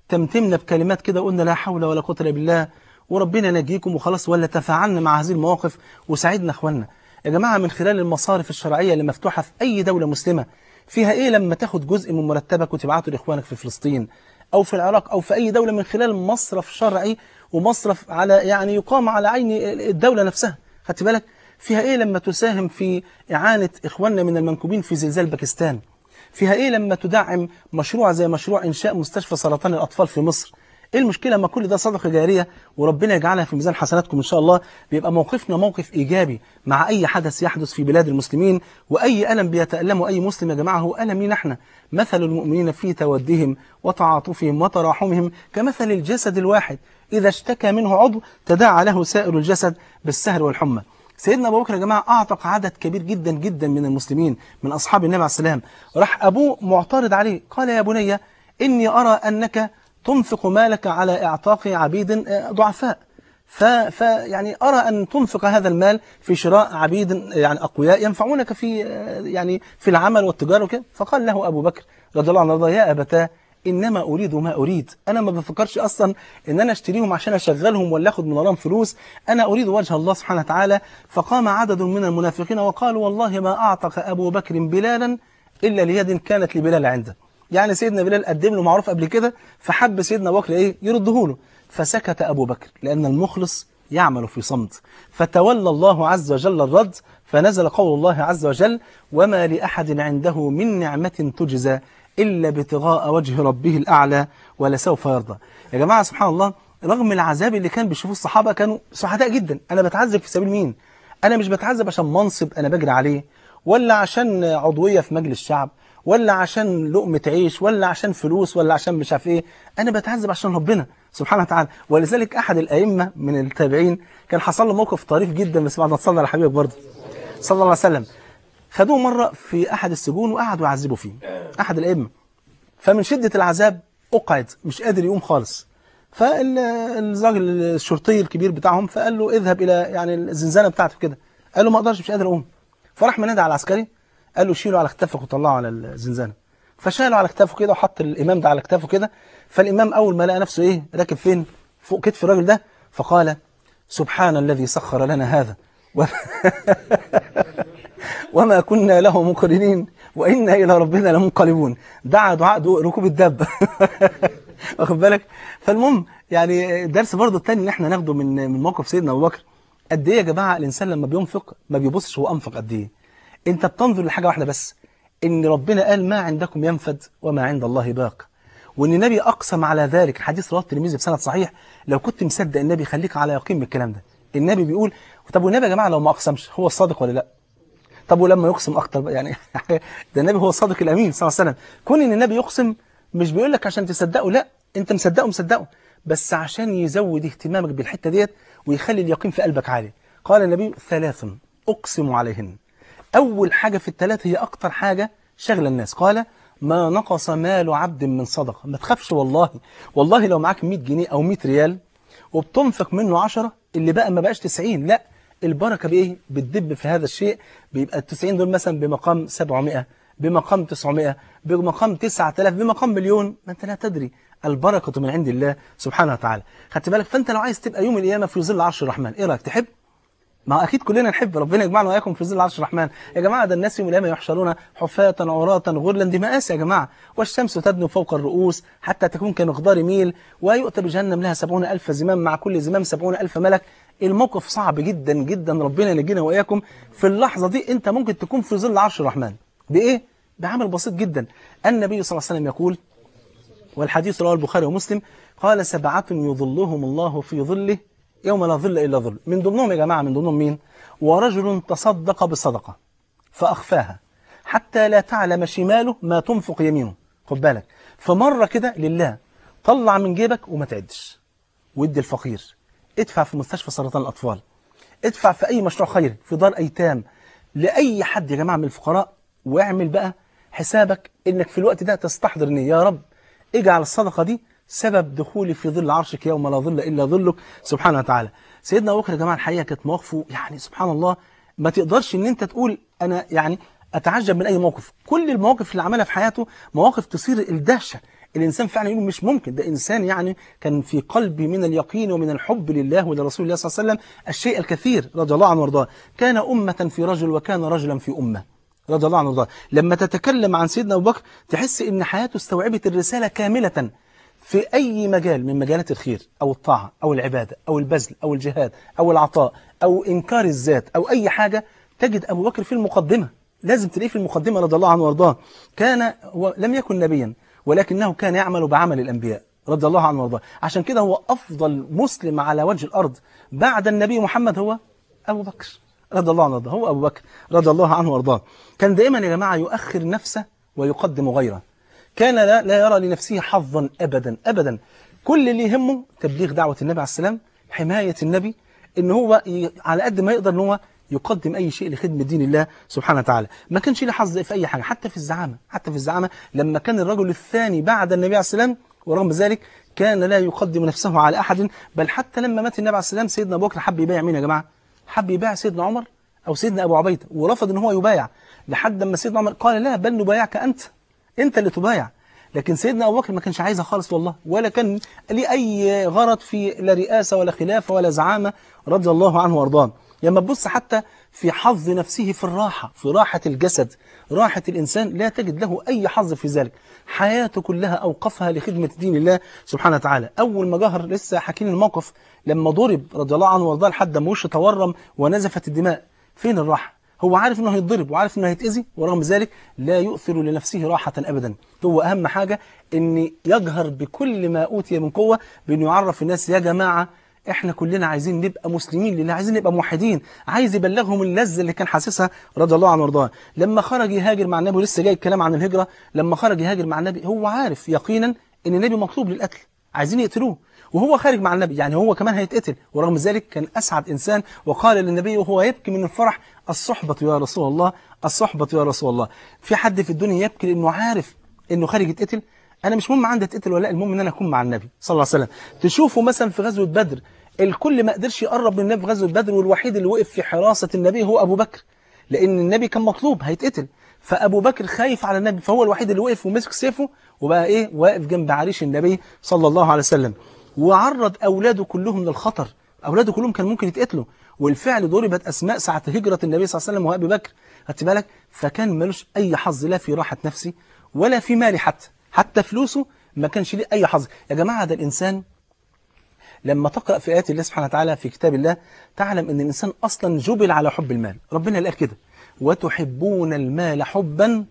تمتمنا بكلمات كده قلنا لا حول ولا قوة إلا بالله وربنا ينجيكم وخلاص ولا تفاعلنا مع هذه المواقف وساعدنا اخواننا يا جماعة من خلال المصارف الشرعية اللي مفتوحة في أي دولة مسلمة فيها إيه لما تاخد جزء من مرتبك وتبعته لإخوانك في فلسطين أو في العراق أو في أي دولة من خلال مصرف شرعي ومصرف على يعني يقام على عين الدولة نفسها خدت بالك فيها إيه لما تساهم في إعانة إخواننا من المنكوبين في زلزال باكستان فيها إيه لما تدعم مشروع زي مشروع إنشاء مستشفى سرطان الأطفال في مصر ايه المشكلة ما كل ده صدقة جارية وربنا يجعلها في ميزان حسناتكم ان شاء الله بيبقى موقفنا موقف ايجابي مع اي حدث يحدث في بلاد المسلمين واي الم بيتألمه اي مسلم يا جماعة هو الم لينا احنا مثل المؤمنين في تودهم وتعاطفهم وتراحمهم كمثل الجسد الواحد اذا اشتكى منه عضو تداعى له سائر الجسد بالسهر والحمى سيدنا ابو بكر يا جماعه اعتق عدد كبير جدا جدا من المسلمين من اصحاب النبي عليه السلام راح ابوه معترض عليه قال يا بني اني ارى انك تنفق مالك على اعتاق عبيد ضعفاء ف, ف يعني ارى ان تنفق هذا المال في شراء عبيد يعني اقوياء ينفعونك في يعني في العمل والتجاره وكده فقال له ابو بكر رضي الله عنه يا ابتاه انما اريد ما اريد انا ما بفكرش اصلا ان انا اشتريهم عشان اشغلهم ولا اخد من وراهم فلوس انا اريد وجه الله سبحانه وتعالى فقام عدد من المنافقين وقالوا والله ما اعتق ابو بكر بلالا الا ليد كانت لبلال عنده يعني سيدنا بلال قدم له معروف قبل كده فحب سيدنا ابو بكر ايه يرده له فسكت ابو بكر لان المخلص يعمل في صمت فتولى الله عز وجل الرد فنزل قول الله عز وجل وما لاحد عنده من نعمه تجزى إلا ابتغاء وجه ربه الأعلى ولسوف يرضى يا جماعة سبحان الله رغم العذاب اللي كان بيشوفوه الصحابة كانوا سعداء جدا أنا بتعذب في سبيل مين أنا مش بتعذب عشان منصب أنا بجري عليه ولا عشان عضوية في مجلس الشعب ولا عشان لقمة عيش ولا عشان فلوس ولا عشان مش عارف ايه أنا بتعذب عشان ربنا سبحانه وتعالى ولذلك أحد الأئمة من التابعين كان حصل له موقف طريف جدا بس بعد ما تصلى على حبيبك برضه صلى الله عليه وسلم خدوه مرة في أحد السجون وقعدوا يعذبوا فيه أحد الأئمة فمن شدة العذاب أقعد مش قادر يقوم خالص فالراجل الشرطي الكبير بتاعهم فقال له اذهب إلى يعني الزنزانة بتاعته كده قال له ما أقدرش مش قادر أقوم فراح منادى على العسكري قال له شيله على كتافك وطلعه على الزنزانة فشاله على كتافه كده وحط الإمام ده على كتافه كده فالإمام أول ما لقى نفسه إيه راكب فين فوق كتف الراجل ده فقال سبحان الذي سخر لنا هذا وما كنا له مقرنين وإنا إلى ربنا لمنقلبون دعا دعاء ركوب الدابة واخد بالك فالمهم يعني الدرس برضه الثاني اللي احنا ناخده من من موقف سيدنا ابو بكر قد ايه يا جماعه الانسان لما بينفق ما بيبصش هو انفق قد ايه انت بتنظر لحاجه واحده بس ان ربنا قال ما عندكم ينفد وما عند الله باق وان النبي اقسم على ذلك حديث رواه الترمذي بسند صحيح لو كنت مصدق النبي خليك على يقين بالكلام ده النبي بيقول طب والنبي يا جماعه لو ما اقسمش هو الصادق ولا لا طب ولما يقسم اكتر يعني ده النبي هو الصادق الامين صلى الله عليه وسلم كون ان النبي يقسم مش بيقول لك عشان تصدقه لا انت مصدقه مصدقه بس عشان يزود اهتمامك بالحته ديت ويخلي اليقين في قلبك عالي قال النبي ثلاث اقسم عليهن اول حاجه في الثلاث هي اكتر حاجه شغله الناس قال ما نقص مال عبد من صدقه ما تخافش والله والله لو معاك 100 جنيه او 100 ريال وبتنفق منه 10 اللي بقى ما بقاش 90 لا البركة بإيه؟ بتدب في هذا الشيء بيبقى ال 90 دول مثلا بمقام 700 بمقام 900 بمقام 9000 بمقام مليون ما أنت لا تدري البركة من عند الله سبحانه وتعالى خدت بالك فأنت لو عايز تبقى يوم القيامة في ظل عرش الرحمن إيه رأيك تحب؟ ما أكيد كلنا نحب ربنا يجمعنا وإياكم في ظل عرش الرحمن يا جماعة ده الناس يوم القيامة يحشرون حفاة عراة غرلا دي مقاس يا جماعة والشمس تدنو فوق الرؤوس حتى تكون كمقدار ميل ويؤتى بجهنم لها سبعون ألف زمام مع كل زمام سبعون ألف ملك الموقف صعب جدا جدا ربنا ينجينا وإياكم في اللحظة دي أنت ممكن تكون في ظل عرش الرحمن بإيه؟ بعمل بسيط جدا النبي صلى الله عليه وسلم يقول والحديث رواه البخاري ومسلم قال سبعة يظلهم الله في ظله يوم لا ظل إلا ظل من ضمنهم يا جماعة من ضمنهم مين ورجل تصدق بصدقة فأخفاها حتى لا تعلم شماله ما تنفق يمينه خد بالك فمرة كده لله طلع من جيبك وما تعدش وادي الفقير ادفع في مستشفى سرطان الأطفال ادفع في أي مشروع خيري في دار أيتام لأي حد يا جماعة من الفقراء واعمل بقى حسابك انك في الوقت ده تستحضر ان يا رب اجعل الصدقة دي سبب دخولي في ظل عرشك يوم لا ظل إلا ظلك سبحانه وتعالى سيدنا أبو بكر يا جماعة الحقيقة كانت مواقفه يعني سبحان الله ما تقدرش ان انت تقول انا يعني اتعجب من اي موقف كل المواقف اللي عملها في حياته مواقف تثير الدهشه الانسان فعلا يقول مش ممكن ده انسان يعني كان في قلبي من اليقين ومن الحب لله ولرسول الله صلى الله عليه وسلم الشيء الكثير رضي الله عنه وارضاه كان امه في رجل وكان رجلا في امه رضي الله عنه وارضاه لما تتكلم عن سيدنا ابو بكر تحس ان حياته استوعبت الرساله كامله في أي مجال من مجالات الخير أو الطاعة أو العبادة أو البذل أو الجهاد أو العطاء أو إنكار الذات أو أي حاجة تجد أبو بكر في المقدمة لازم تلاقيه في المقدمة رضي الله عنه وارضاه كان هو لم يكن نبيا ولكنه كان يعمل بعمل الأنبياء رضي الله عنه وارضاه عشان كده هو أفضل مسلم على وجه الأرض بعد النبي محمد هو أبو بكر رضي الله عنه وارضاه هو أبو بكر رضي الله عنه وارضاه كان دائما يا جماعة يؤخر نفسه ويقدم غيره كان لا, لا يرى لنفسه حظا أبدا أبدا كل اللي يهمه تبليغ دعوة النبي عليه السلام حماية النبي إن هو ي... على قد ما يقدر إن هو يقدم أي شيء لخدمة دين الله سبحانه وتعالى ما كانش له حظ في أي حاجة حتى في الزعامة حتى في الزعامة لما كان الرجل الثاني بعد النبي عليه السلام ورغم ذلك كان لا يقدم نفسه على أحد بل حتى لما مات النبي عليه السلام سيدنا أبو بكر حب يبايع مين يا جماعة حب يبايع سيدنا عمر أو سيدنا أبو عبيدة ورفض إن هو يبايع لحد ما سيدنا عمر قال لا بل نبايعك أنت أنت اللي تبايع لكن سيدنا أبو بكر ما كانش عايزها خالص والله ولا كان ليه أي غرض في لا رئاسة ولا خلافة ولا زعامة رضي الله عنه وارضاه لما تبص حتى في حظ نفسه في الراحة في راحة الجسد راحة الإنسان لا تجد له أي حظ في ذلك حياته كلها أوقفها لخدمة دين الله سبحانه وتعالى أول ما جهر لسه حاكين الموقف لما ضرب رضي الله عنه وارضاه لحد ما وشه تورم ونزفت الدماء فين الراحة هو عارف انه هيتضرب وعارف انه هيتأذي ورغم ذلك لا يؤثر لنفسه راحة ابدا هو اهم حاجة ان يجهر بكل ما اوتي من قوة بانه يعرف الناس يا جماعة احنا كلنا عايزين نبقى مسلمين لله عايزين نبقى موحدين عايز يبلغهم اللذة اللي كان حاسسها رضي الله عنه وارضاه لما خرج يهاجر مع النبي ولسه جاي الكلام عن الهجرة لما خرج يهاجر مع النبي هو عارف يقينا ان النبي مطلوب للقتل عايزين يقتلوه وهو خارج مع النبي يعني هو كمان هيتقتل ورغم ذلك كان أسعد إنسان وقال للنبي وهو يبكي من الفرح الصحبة يا رسول الله الصحبة يا رسول الله في حد في الدنيا يبكي لأنه عارف أنه خارج يتقتل أنا مش مهم عندي اتقتل ولا لا المهم أن أنا أكون مع النبي صلى الله عليه وسلم تشوفوا مثلا في غزوة بدر الكل ما قدرش يقرب من النبي في غزوة بدر والوحيد اللي وقف في حراسة النبي هو أبو بكر لأن النبي كان مطلوب هيتقتل فأبو بكر خايف على النبي فهو الوحيد اللي وقف ومسك سيفه وبقى إيه واقف جنب عريش النبي صلى الله عليه وسلم وعرض أولاده كلهم للخطر أولاده كلهم كان ممكن يتقتلوا والفعل ضربت أسماء ساعة هجرة النبي صلى الله عليه وسلم وأبي بكر خدت بالك فكان ملوش أي حظ لا في راحة نفسي ولا في مالي حتى حتى فلوسه ما كانش ليه أي حظ يا جماعة ده الإنسان لما تقرأ في آيات الله سبحانه وتعالى في كتاب الله تعلم أن الإنسان أصلا جبل على حب المال ربنا قال كده وتحبون المال حبا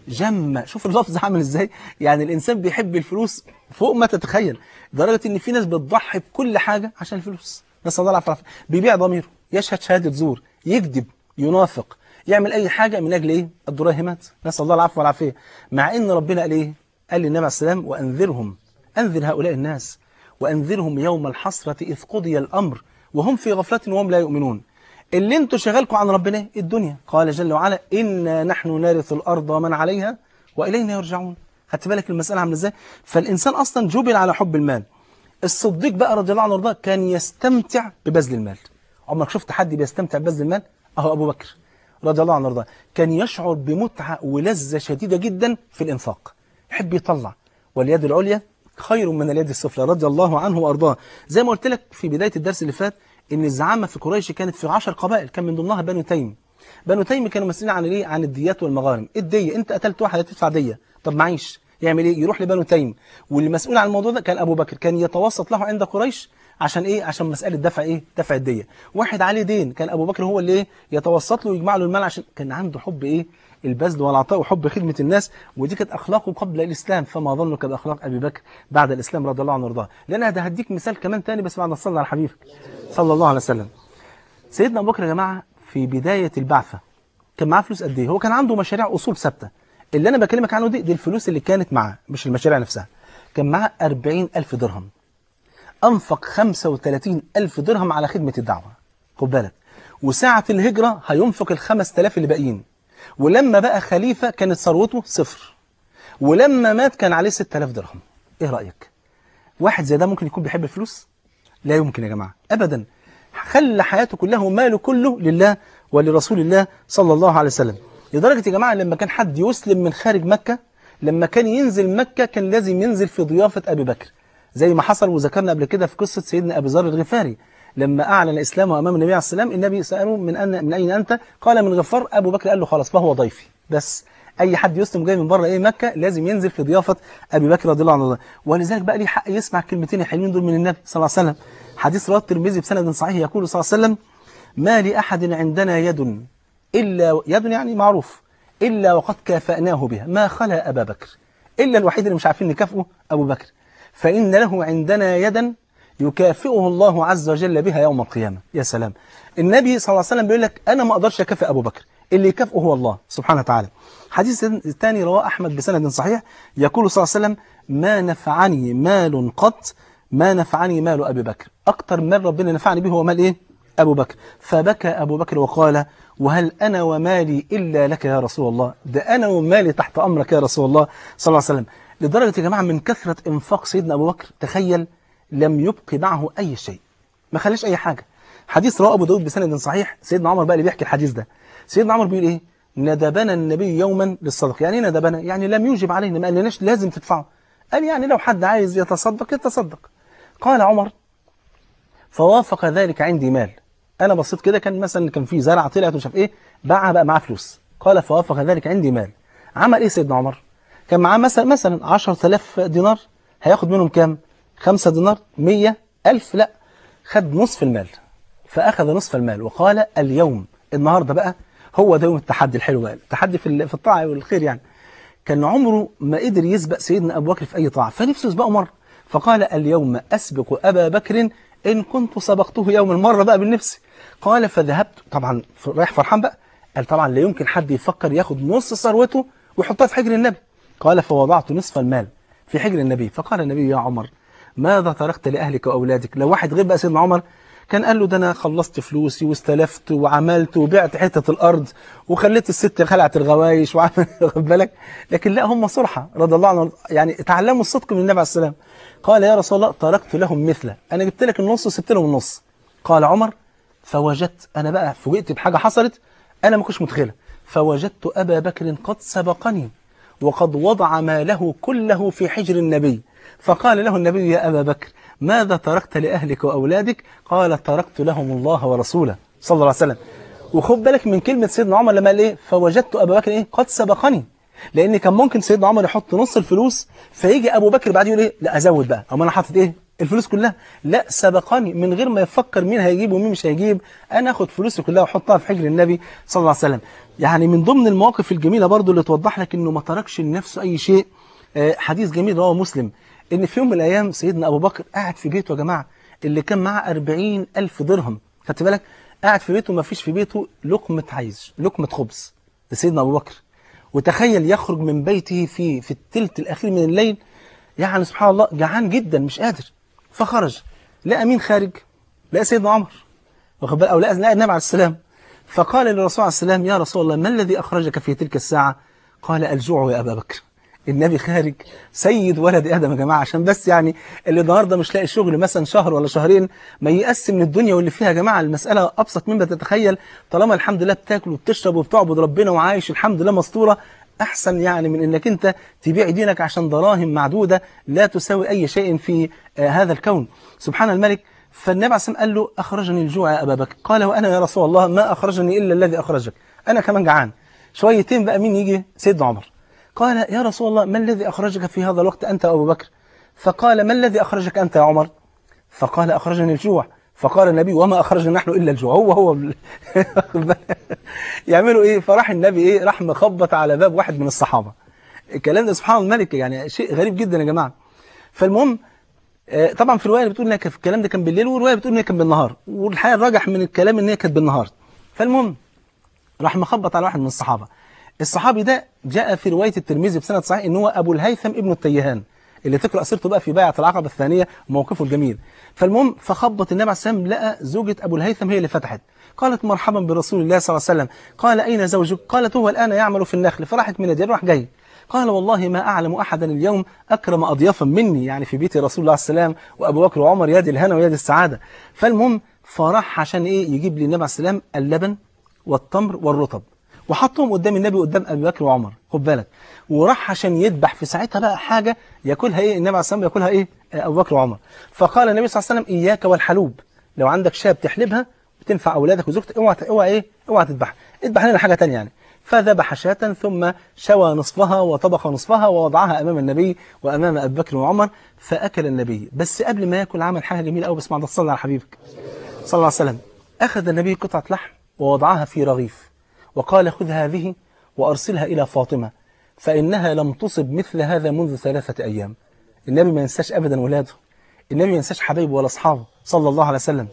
جما شوف اللفظ عامل ازاي يعني الانسان بيحب الفلوس فوق ما تتخيل لدرجه ان في ناس بتضحي بكل حاجه عشان الفلوس نسال الله العافيه بيبيع ضميره يشهد شهاده زور يكذب ينافق يعمل اي حاجه من اجل ايه الدراهمات نسال الله العفو والعافيه مع ان ربنا قال ايه قال للنبي عليه السلام وانذرهم انذر هؤلاء الناس وانذرهم يوم الحسره اذ قضي الامر وهم في غفله وهم لا يؤمنون اللي انتوا شغالكم عن ربنا الدنيا قال جل وعلا إنا نحن نرث الأرض ومن عليها وإلينا يرجعون خدت بالك المسألة عامله ازاي فالإنسان أصلا جبل على حب المال الصديق بقى رضي الله عنه وارضاه كان يستمتع ببذل المال عمرك شفت حد بيستمتع ببذل المال أهو أبو بكر رضي الله عنه وارضاه كان يشعر بمتعة ولذة شديدة جدا في الإنفاق يحب يطلع واليد العليا خير من اليد السفلى رضي الله عنه وارضاه زي ما قلت لك في بداية الدرس اللي فات ان الزعامة في قريش كانت في عشر قبائل كان من ضمنها بنو تيم بنو تيم كانوا مسؤولين عن ايه عن الديات والمغارم الدية انت قتلت واحد هتدفع دية طب معيش يعمل ايه يروح لبنو تيم واللي مسؤول عن الموضوع ده كان ابو بكر كان يتوسط له عند قريش عشان ايه عشان مساله دفع ايه دفع الديه واحد عليه دين كان ابو بكر هو اللي ايه يتوسط له ويجمع له المال عشان كان عنده حب ايه البذل والعطاء وحب خدمة الناس ودي كانت أخلاقه قبل الإسلام فما ظنك بأخلاق أبي بكر بعد الإسلام رضي الله عنه وارضاه لأن أنا هديك مثال كمان تاني بس بعد ما تصلي على حبيبك صلى الله عليه وسلم سيدنا أبو بكر يا جماعة في بداية البعثة كان معاه فلوس قد إيه هو كان عنده مشاريع أصول ثابتة اللي أنا بكلمك عنه دي دي الفلوس اللي كانت معاه مش المشاريع نفسها كان معاه 40 ألف درهم أنفق 35 ألف درهم على خدمة الدعوة خد بالك وساعة الهجرة هينفق ال 5000 اللي باقيين ولما بقى خليفة كانت ثروته صفر ولما مات كان عليه 6000 درهم ايه رأيك واحد زي ده ممكن يكون بيحب الفلوس لا يمكن يا جماعة أبدا خلى حياته كلها وماله كله لله ولرسول الله صلى الله عليه وسلم لدرجة يا جماعة لما كان حد يسلم من خارج مكة لما كان ينزل مكة كان لازم ينزل في ضيافة أبي بكر زي ما حصل وذكرنا قبل كده في قصة سيدنا أبي ذر الغفاري لما أعلن إسلامه أمام النبي عليه السلام النبي سأله من أن من أين أنت قال من غفار أبو بكر قال له خلاص فهو ضيفي بس أي حد يسلم جاي من بره إيه مكة لازم ينزل في ضيافة أبي بكر رضي الله عنه ولذلك بقى ليه حق يسمع الكلمتين الحلوين دول من النبي صلى الله عليه وسلم حديث رواه الترمذي بسند صحيح يقول صلى الله عليه وسلم ما لأحد عندنا يد إلا يد يعني معروف إلا وقد كافأناه بها ما خلا أبا بكر إلا الوحيد اللي مش عارفين نكافئه أبو بكر فإن له عندنا يدا يكافئه الله عز وجل بها يوم القيامة يا سلام النبي صلى الله عليه وسلم بيقول لك أنا ما أقدرش أكافئ أبو بكر اللي يكافئه هو الله سبحانه وتعالى حديث الثاني رواه أحمد بسند صحيح يقول صلى الله عليه وسلم ما نفعني مال قط ما نفعني مال أبي بكر أكتر مال ربنا نفعني به هو مال إيه أبو بكر فبكى أبو بكر وقال وهل أنا ومالي إلا لك يا رسول الله ده أنا ومالي تحت أمرك يا رسول الله صلى الله عليه وسلم لدرجة يا جماعة من كثرة إنفاق سيدنا أبو بكر تخيل لم يبقي معه أي شيء ما خليش أي حاجة حديث رواه أبو داود بسند صحيح سيدنا عمر بقى اللي بيحكي الحديث ده سيدنا عمر بيقول إيه ندبنا النبي يوما للصدق يعني ايه ندبنا يعني لم يوجب علينا ما قالناش لازم تدفعه قال يعني لو حد عايز يتصدق يتصدق قال عمر فوافق ذلك عندي مال انا بصيت كده كان مثلا كان في زرعه طلعت ومش عارف ايه باعها بقى معاه فلوس قال فوافق ذلك عندي مال عمل ايه سيدنا عمر كان معاه مثلا مثلا 10000 دينار هياخد منهم كام 5 دينار 100 1000 لا خد نصف المال فاخذ نصف المال وقال اليوم النهارده بقى هو ده يوم التحدي الحلو بقى التحدي في في الطاعه والخير يعني كان عمره ما قدر يسبق سيدنا ابو بكر في اي طاعه فنفسه يسبقه مره فقال اليوم اسبق ابا بكر ان كنت سبقته يوم المره بقى بالنفس قال فذهبت طبعا رايح فرحان بقى قال طبعا لا يمكن حد يفكر ياخد نص ثروته ويحطها في حجر النبي قال فوضعت نصف المال في حجر النبي فقال النبي يا عمر ماذا تركت لاهلك واولادك لو واحد غير بقى سيدنا عمر كان قال له ده انا خلصت فلوسي واستلفت وعملت وبعت حته الارض وخليت الست خلعت الغوايش وعمل واخد بالك لكن لا هم صرحه رضي الله عنهم يعني اتعلموا الصدق من النبي عليه السلام قال يا رسول الله تركت لهم مثله انا جبت لك النص وسبت لهم النص قال عمر فوجدت انا بقى فوجئت بحاجه حصلت انا ما كنتش متخيلها فوجدت ابا بكر قد سبقني وقد وضع ماله كله في حجر النبي فقال له النبي يا ابا بكر ماذا تركت لأهلك وأولادك قال تركت لهم الله ورسوله صلى الله عليه وسلم وخد بالك من كلمة سيدنا عمر لما قال ايه فوجدت أبا بكر ايه قد سبقني لأن كان ممكن سيدنا عمر يحط نص الفلوس فيجي أبو بكر بعد يقول ايه لا أزود بقى أو أنا حاطط ايه الفلوس كلها لا سبقني من غير ما يفكر مين هيجيب ومين مش هيجيب أنا أخد فلوسي كلها وأحطها في حجر النبي صلى الله عليه وسلم يعني من ضمن المواقف الجميلة برضو اللي توضح لك إنه ما تركش لنفسه أي شيء حديث جميل رواه مسلم ان في يوم من الايام سيدنا ابو بكر قاعد في بيته يا جماعه اللي كان معاه 40 الف درهم خدت بالك قاعد في بيته ما فيش في بيته لقمه عيش لقمه خبز ده سيدنا ابو بكر وتخيل يخرج من بيته في في الثلث الاخير من الليل يعني سبحان الله جعان جدا مش قادر فخرج لقى مين خارج لقى سيدنا عمر واخد بالك او لقى النبي عليه السلام فقال للرسول عليه السلام يا رسول الله ما الذي اخرجك في تلك الساعه قال الجوع يا ابا بكر النبي خارج سيد ولد ادم يا جماعه عشان بس يعني اللي النهارده مش لاقي شغل مثلا شهر ولا شهرين ما يقسم من الدنيا واللي فيها يا جماعه المساله ابسط مما تتخيل طالما الحمد لله بتاكل وبتشرب وبتعبد ربنا وعايش الحمد لله مستوره احسن يعني من انك انت تبيع دينك عشان دراهم معدوده لا تساوي اي شيء في آه هذا الكون سبحان الملك فالنبي عليه الصلاه قال له اخرجني الجوع يا ابا بكر قال وانا يا رسول الله ما اخرجني الا الذي اخرجك انا كمان جعان شويتين بقى مين يجي سيدنا عمر قال يا رسول الله ما الذي أخرجك في هذا الوقت أنت أبو بكر فقال ما الذي أخرجك أنت يا عمر فقال أخرجني الجوع فقال النبي وما أخرجنا نحن إلا الجوع هو هو يعملوا إيه فراح النبي إيه راح مخبط على باب واحد من الصحابة الكلام ده سبحان الملك يعني شيء غريب جدا يا جماعة فالمهم طبعا في الرواية اللي بتقول ان الكلام ده كان بالليل والرواية بتقول ان كان بالنهار والحقيقة الراجح من الكلام ان هي كانت بالنهار فالمهم راح مخبط على واحد من الصحابة الصحابي ده جاء في رواية الترمذي بسند صحيح ان هو ابو الهيثم ابن التيهان اللي تقرأ سيرته بقى في بيعة العقبة الثانية وموقفه الجميل فالمهم فخبط النبي عليه السلام لقى زوجة ابو الهيثم هي اللي فتحت قالت مرحبا برسول الله صلى الله عليه وسلم قال اين زوجك قالت هو الان يعمل في النخل فراحت من الجبل راح جاي قال والله ما أعلم أحدا اليوم أكرم أضيافا مني يعني في بيت رسول الله عليه السلام وأبو بكر وعمر يد الهنا ويد السعادة فالمهم فراح عشان إيه يجيب لي النبي عليه السلام اللبن والتمر والرطب وحطهم قدام النبي قدام ابي بكر وعمر خد بالك وراح عشان يذبح في ساعتها بقى حاجه ياكلها ايه النبي عليه الصلاه والسلام ياكلها ايه آه، ابو بكر وعمر فقال النبي صلى الله عليه وسلم اياك والحلوب لو عندك شاة بتحلبها بتنفع اولادك وزوجتك اوعى اوعى ايه اوعى تذبحها اذبح لنا حاجه ثانيه يعني فذبح شاة ثم شوى نصفها وطبخ نصفها ووضعها امام النبي وامام ابي بكر وعمر فاكل النبي بس قبل ما ياكل عمل حاجه جميله قوي بس بعد الصلاه على حبيبك صلى الله عليه وسلم أخذ النبي قطعة لحم ووضعها في رغيف وقال خذ هذه وأرسلها إلى فاطمة فإنها لم تصب مثل هذا منذ ثلاثة أيام النبي ما ينساش أبدا ولاده النبي ما ينساش حبايبه ولا أصحابه صلى الله عليه وسلم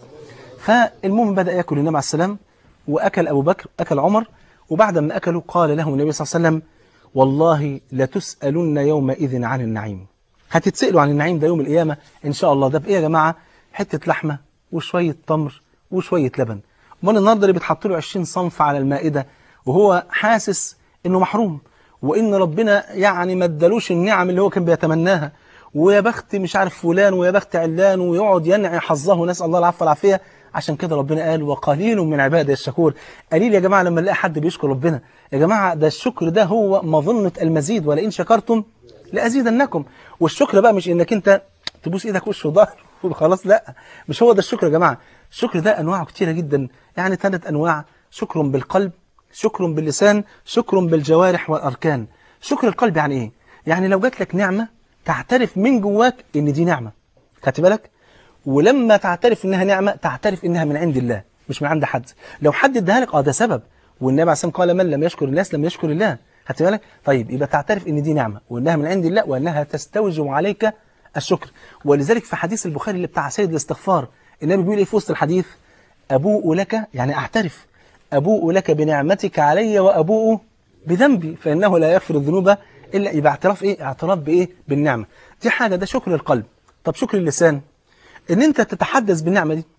فالمهم بدأ يأكل النبي عليه السلام وأكل أبو بكر أكل عمر وبعد ما أكلوا قال لهم النبي صلى الله عليه وسلم والله لتسألن يومئذ عن النعيم هتتسألوا عن النعيم ده يوم القيامة إن شاء الله ده بإيه يا جماعة حتة لحمة وشوية تمر وشوية لبن امال النهارده اللي بيتحط له 20 صنف على المائدة وهو حاسس إنه محروم وإن ربنا يعني ما ادالوش النعم اللي هو كان بيتمناها ويا بخت مش عارف فلان ويا بخت علان ويقعد ينعي حظه نسأل الله العفو والعافية عشان كده ربنا قال وقليل من عبادي الشكور قليل يا جماعة لما نلاقي حد بيشكر ربنا يا جماعة ده الشكر ده هو مظنة المزيد ولئن شكرتم لأزيدنكم والشكر بقى مش انك انت تبوس ايدك وش وظهر وخلاص لا مش هو ده الشكر يا جماعة الشكر ده انواعه كتيرة جدا يعني ثلاث انواع شكر بالقلب شكر باللسان شكر بالجوارح والاركان شكر القلب يعني ايه يعني لو جات لك نعمة تعترف من جواك ان دي نعمة خدت بالك ولما تعترف انها نعمة تعترف انها من عند الله مش من عند حد لو حد اداها لك اه ده سبب والنبي عليه الصلاه والسلام قال من لم يشكر الناس لم يشكر الله خدت بالك طيب يبقى تعترف ان دي نعمة وانها من عند الله وانها تستوجب عليك الشكر ولذلك في حديث البخاري اللي بتاع سيد الاستغفار النبي بيقول ايه في وسط الحديث ابوء لك يعني اعترف ابوء لك بنعمتك علي وابوء بذنبي فانه لا يغفر الذنوب الا يبقى اعتراف ايه اعتراف بايه بالنعمه دي حاجه ده شكر القلب طب شكر اللسان ان انت تتحدث بالنعمه دي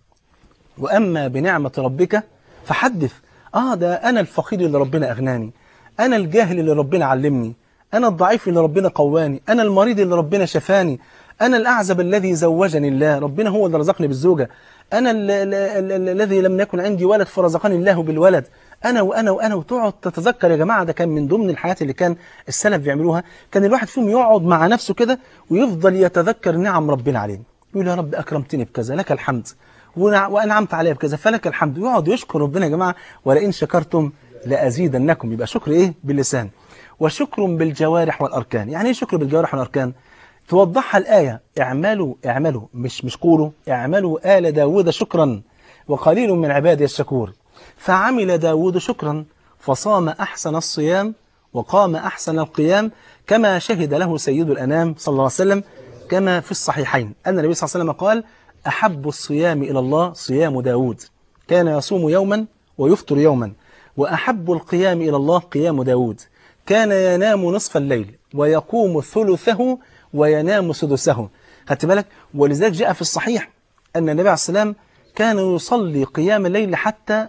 واما بنعمه ربك فحدث اه ده انا الفقير اللي ربنا اغناني انا الجاهل اللي ربنا علمني انا الضعيف اللي ربنا قواني انا المريض اللي ربنا شفاني انا الاعزب الذي زوجني الله ربنا هو اللي رزقني بالزوجه انا ال- ال- ال- ال- الذي لم يكن عندي ولد فرزقني الله بالولد انا وانا وانا وتقعد تتذكر يا جماعه ده كان من ضمن الحاجات اللي كان السلف بيعملوها كان الواحد فيهم يقعد مع نفسه كده ويفضل يتذكر نعم ربنا عليه يقول يا رب اكرمتني بكذا لك الحمد ونع- وانعمت علي بكذا فلك الحمد ويقعد يشكر ربنا يا جماعه ولئن شكرتم لازيدنكم يبقى شكر ايه باللسان وشكر بالجوارح والاركان يعني ايه شكر بالجوارح والاركان توضحها الآية اعملوا اعملوا مش مش قولوا اعملوا آل داود شكرا وقليل من عبادي الشكور فعمل داود شكرا فصام أحسن الصيام وقام أحسن القيام كما شهد له سيد الأنام صلى الله عليه وسلم كما في الصحيحين أن النبي صلى الله عليه وسلم قال أحب الصيام إلى الله صيام داود كان يصوم يوما ويفطر يوما وأحب القيام إلى الله قيام داود كان ينام نصف الليل ويقوم ثلثه وينام سدسه خدت بالك ولذلك جاء في الصحيح أن النبي عليه السلام كان يصلي قيام الليل حتى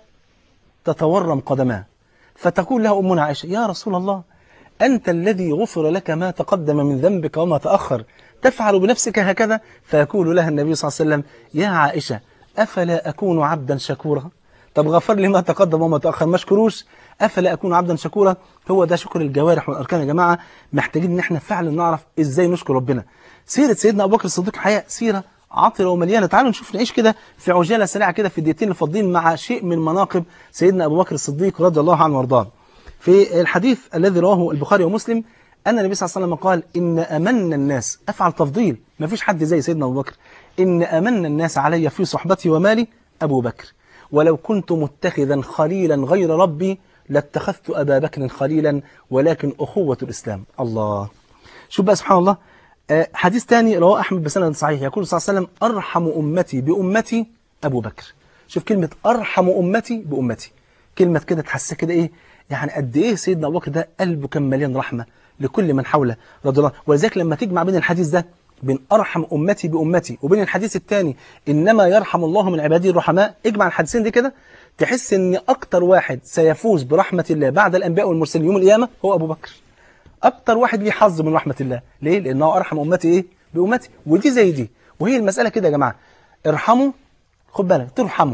تتورم قدماه فتقول له أمنا عائشة يا رسول الله أنت الذي غفر لك ما تقدم من ذنبك وما تأخر تفعل بنفسك هكذا فيقول لها النبي صلى الله عليه وسلم يا عائشة أفلا أكون عبدا شكورا طب غفر لي ما تقدم وما تأخر ما اشكروش أفلا أكون عبدا شكورا هو ده شكر الجوارح والأركان يا جماعة محتاجين إن احنا فعلا نعرف إزاي نشكر ربنا سيرة سيدنا أبو بكر الصديق حياة سيرة عاطرة ومليانة تعالوا نشوف نعيش كده في عجالة سريعة كده في الدقيقتين الفاضلين مع شيء من مناقب سيدنا أبو بكر الصديق رضي الله عنه وارضاه في الحديث الذي رواه البخاري ومسلم أن النبي صلى الله عليه وسلم قال إن أمن الناس أفعل تفضيل ما فيش حد زي سيدنا أبو بكر إن أمن الناس علي في صحبتي ومالي أبو بكر ولو كنت متخذا خليلا غير ربي لاتخذت أبا بكر خليلا ولكن أخوة الإسلام الله شوف بقى سبحان الله آه، حديث تاني رواه أحمد بسند صحيح يقول صلى الله عليه وسلم أرحم أمتي بأمتي أبو بكر شوف كلمة أرحم أمتي بأمتي كلمة كده تحسها كده إيه يعني قد إيه سيدنا أبو بكر ده قلبه كان مليان رحمة لكل من حوله رضي الله ولذلك لما تجمع بين الحديث ده بين أرحم أمتي بأمتي وبين الحديث الثاني إنما يرحم الله من عباده الرحماء اجمع الحديثين دي كده تحس إن أكتر واحد سيفوز برحمة الله بعد الأنبياء والمرسلين يوم القيامة هو أبو بكر أكتر واحد ليه حظ من رحمة الله ليه؟ لأنه أرحم أمتي إيه؟ بأمتي ودي زي دي وهي المسألة كده يا جماعة ارحموا خد بالك ترحموا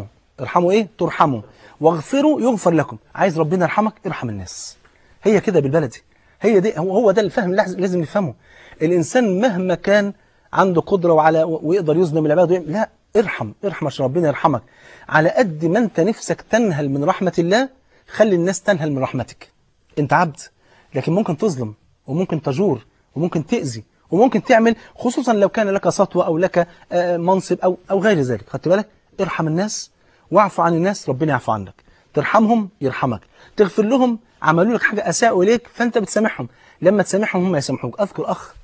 ارحموا ايه ترحموا واغفروا يغفر لكم عايز ربنا يرحمك ارحم الناس هي كده بالبلدي هي دي هو هو ده الفهم اللي لازم نفهمه الانسان مهما كان عنده قدره وعلى ويقدر يظلم العباد ويعمل لا ارحم ارحم عشان ربنا يرحمك على قد ما انت نفسك تنهل من رحمه الله خلي الناس تنهل من رحمتك انت عبد لكن ممكن تظلم وممكن تجور وممكن تأذي وممكن تعمل خصوصا لو كان لك سطوة أو لك آه، منصب أو أو غير ذلك خدت بالك ارحم الناس واعفو عن الناس ربنا يعفو عنك ترحمهم يرحمك تغفر لهم عملوا لك حاجة أساءوا إليك فأنت بتسامحهم لما تسامحهم هم يسامحوك أذكر أخ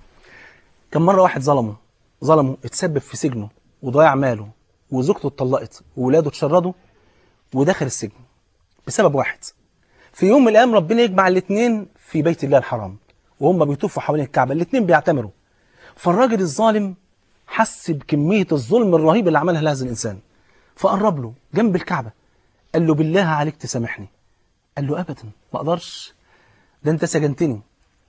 كان مرة واحد ظلمه ظلمه اتسبب في سجنه وضيع ماله وزوجته اتطلقت وولاده اتشردوا ودخل السجن بسبب واحد في يوم من الايام ربنا يجمع الاثنين في بيت الله الحرام وهم بيطوفوا حوالين الكعبه الاثنين بيعتمروا فالراجل الظالم حس بكميه الظلم الرهيب اللي عملها لهذا الانسان فقرب له جنب الكعبه قال له بالله عليك تسامحني قال له ابدا ما اقدرش ده انت سجنتني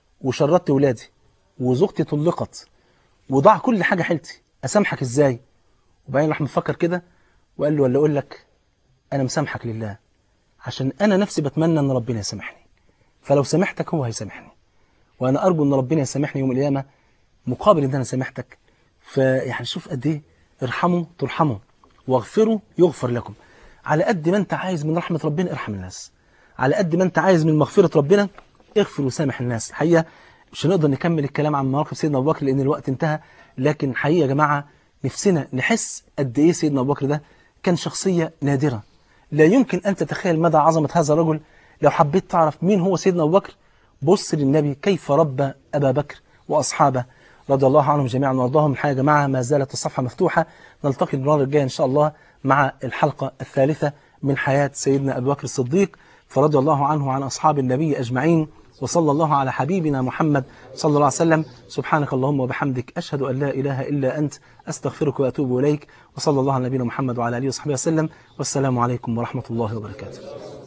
وشردت ولادي وزوجتي طلقت وضاع كل حاجه حيلتي اسامحك ازاي وبعدين راح مفكر كده وقال له ولا اقول لك انا مسامحك لله عشان انا نفسي بتمنى ان ربنا يسامحني فلو سامحتك هو هيسامحني وانا ارجو ان ربنا يسامحني يوم القيامه مقابل ان انا سامحتك فيعني شوف قد ايه ارحموا ترحموا واغفروا يغفر لكم على قد ما انت عايز من رحمه ربنا ارحم الناس على قد ما انت عايز من مغفره ربنا اغفر وسامح الناس الحقيقه مش هنقدر نكمل الكلام عن مواقف سيدنا ابو بكر لان الوقت انتهى لكن حقيقه يا جماعه نفسنا نحس قد ايه سيدنا ابو بكر ده كان شخصيه نادره لا يمكن أن تتخيل مدى عظمة هذا الرجل لو حبيت تعرف مين هو سيدنا أبو بكر بص للنبي كيف ربى أبا بكر وأصحابه رضي الله عنهم جميعا وارضاهم الحقيقة يا جماعة ما زالت الصفحة مفتوحة نلتقي المرة الجاية إن شاء الله مع الحلقة الثالثة من حياة سيدنا أبو بكر الصديق فرضي الله عنه وعن أصحاب النبي أجمعين وصلى الله على حبيبنا محمد صلى الله عليه وسلم سبحانك اللهم وبحمدك أشهد أن لا إله إلا أنت أستغفرك وأتوب إليك وصلى الله على نبينا محمد وعلى آله وصحبه وسلم والسلام عليكم ورحمة الله وبركاته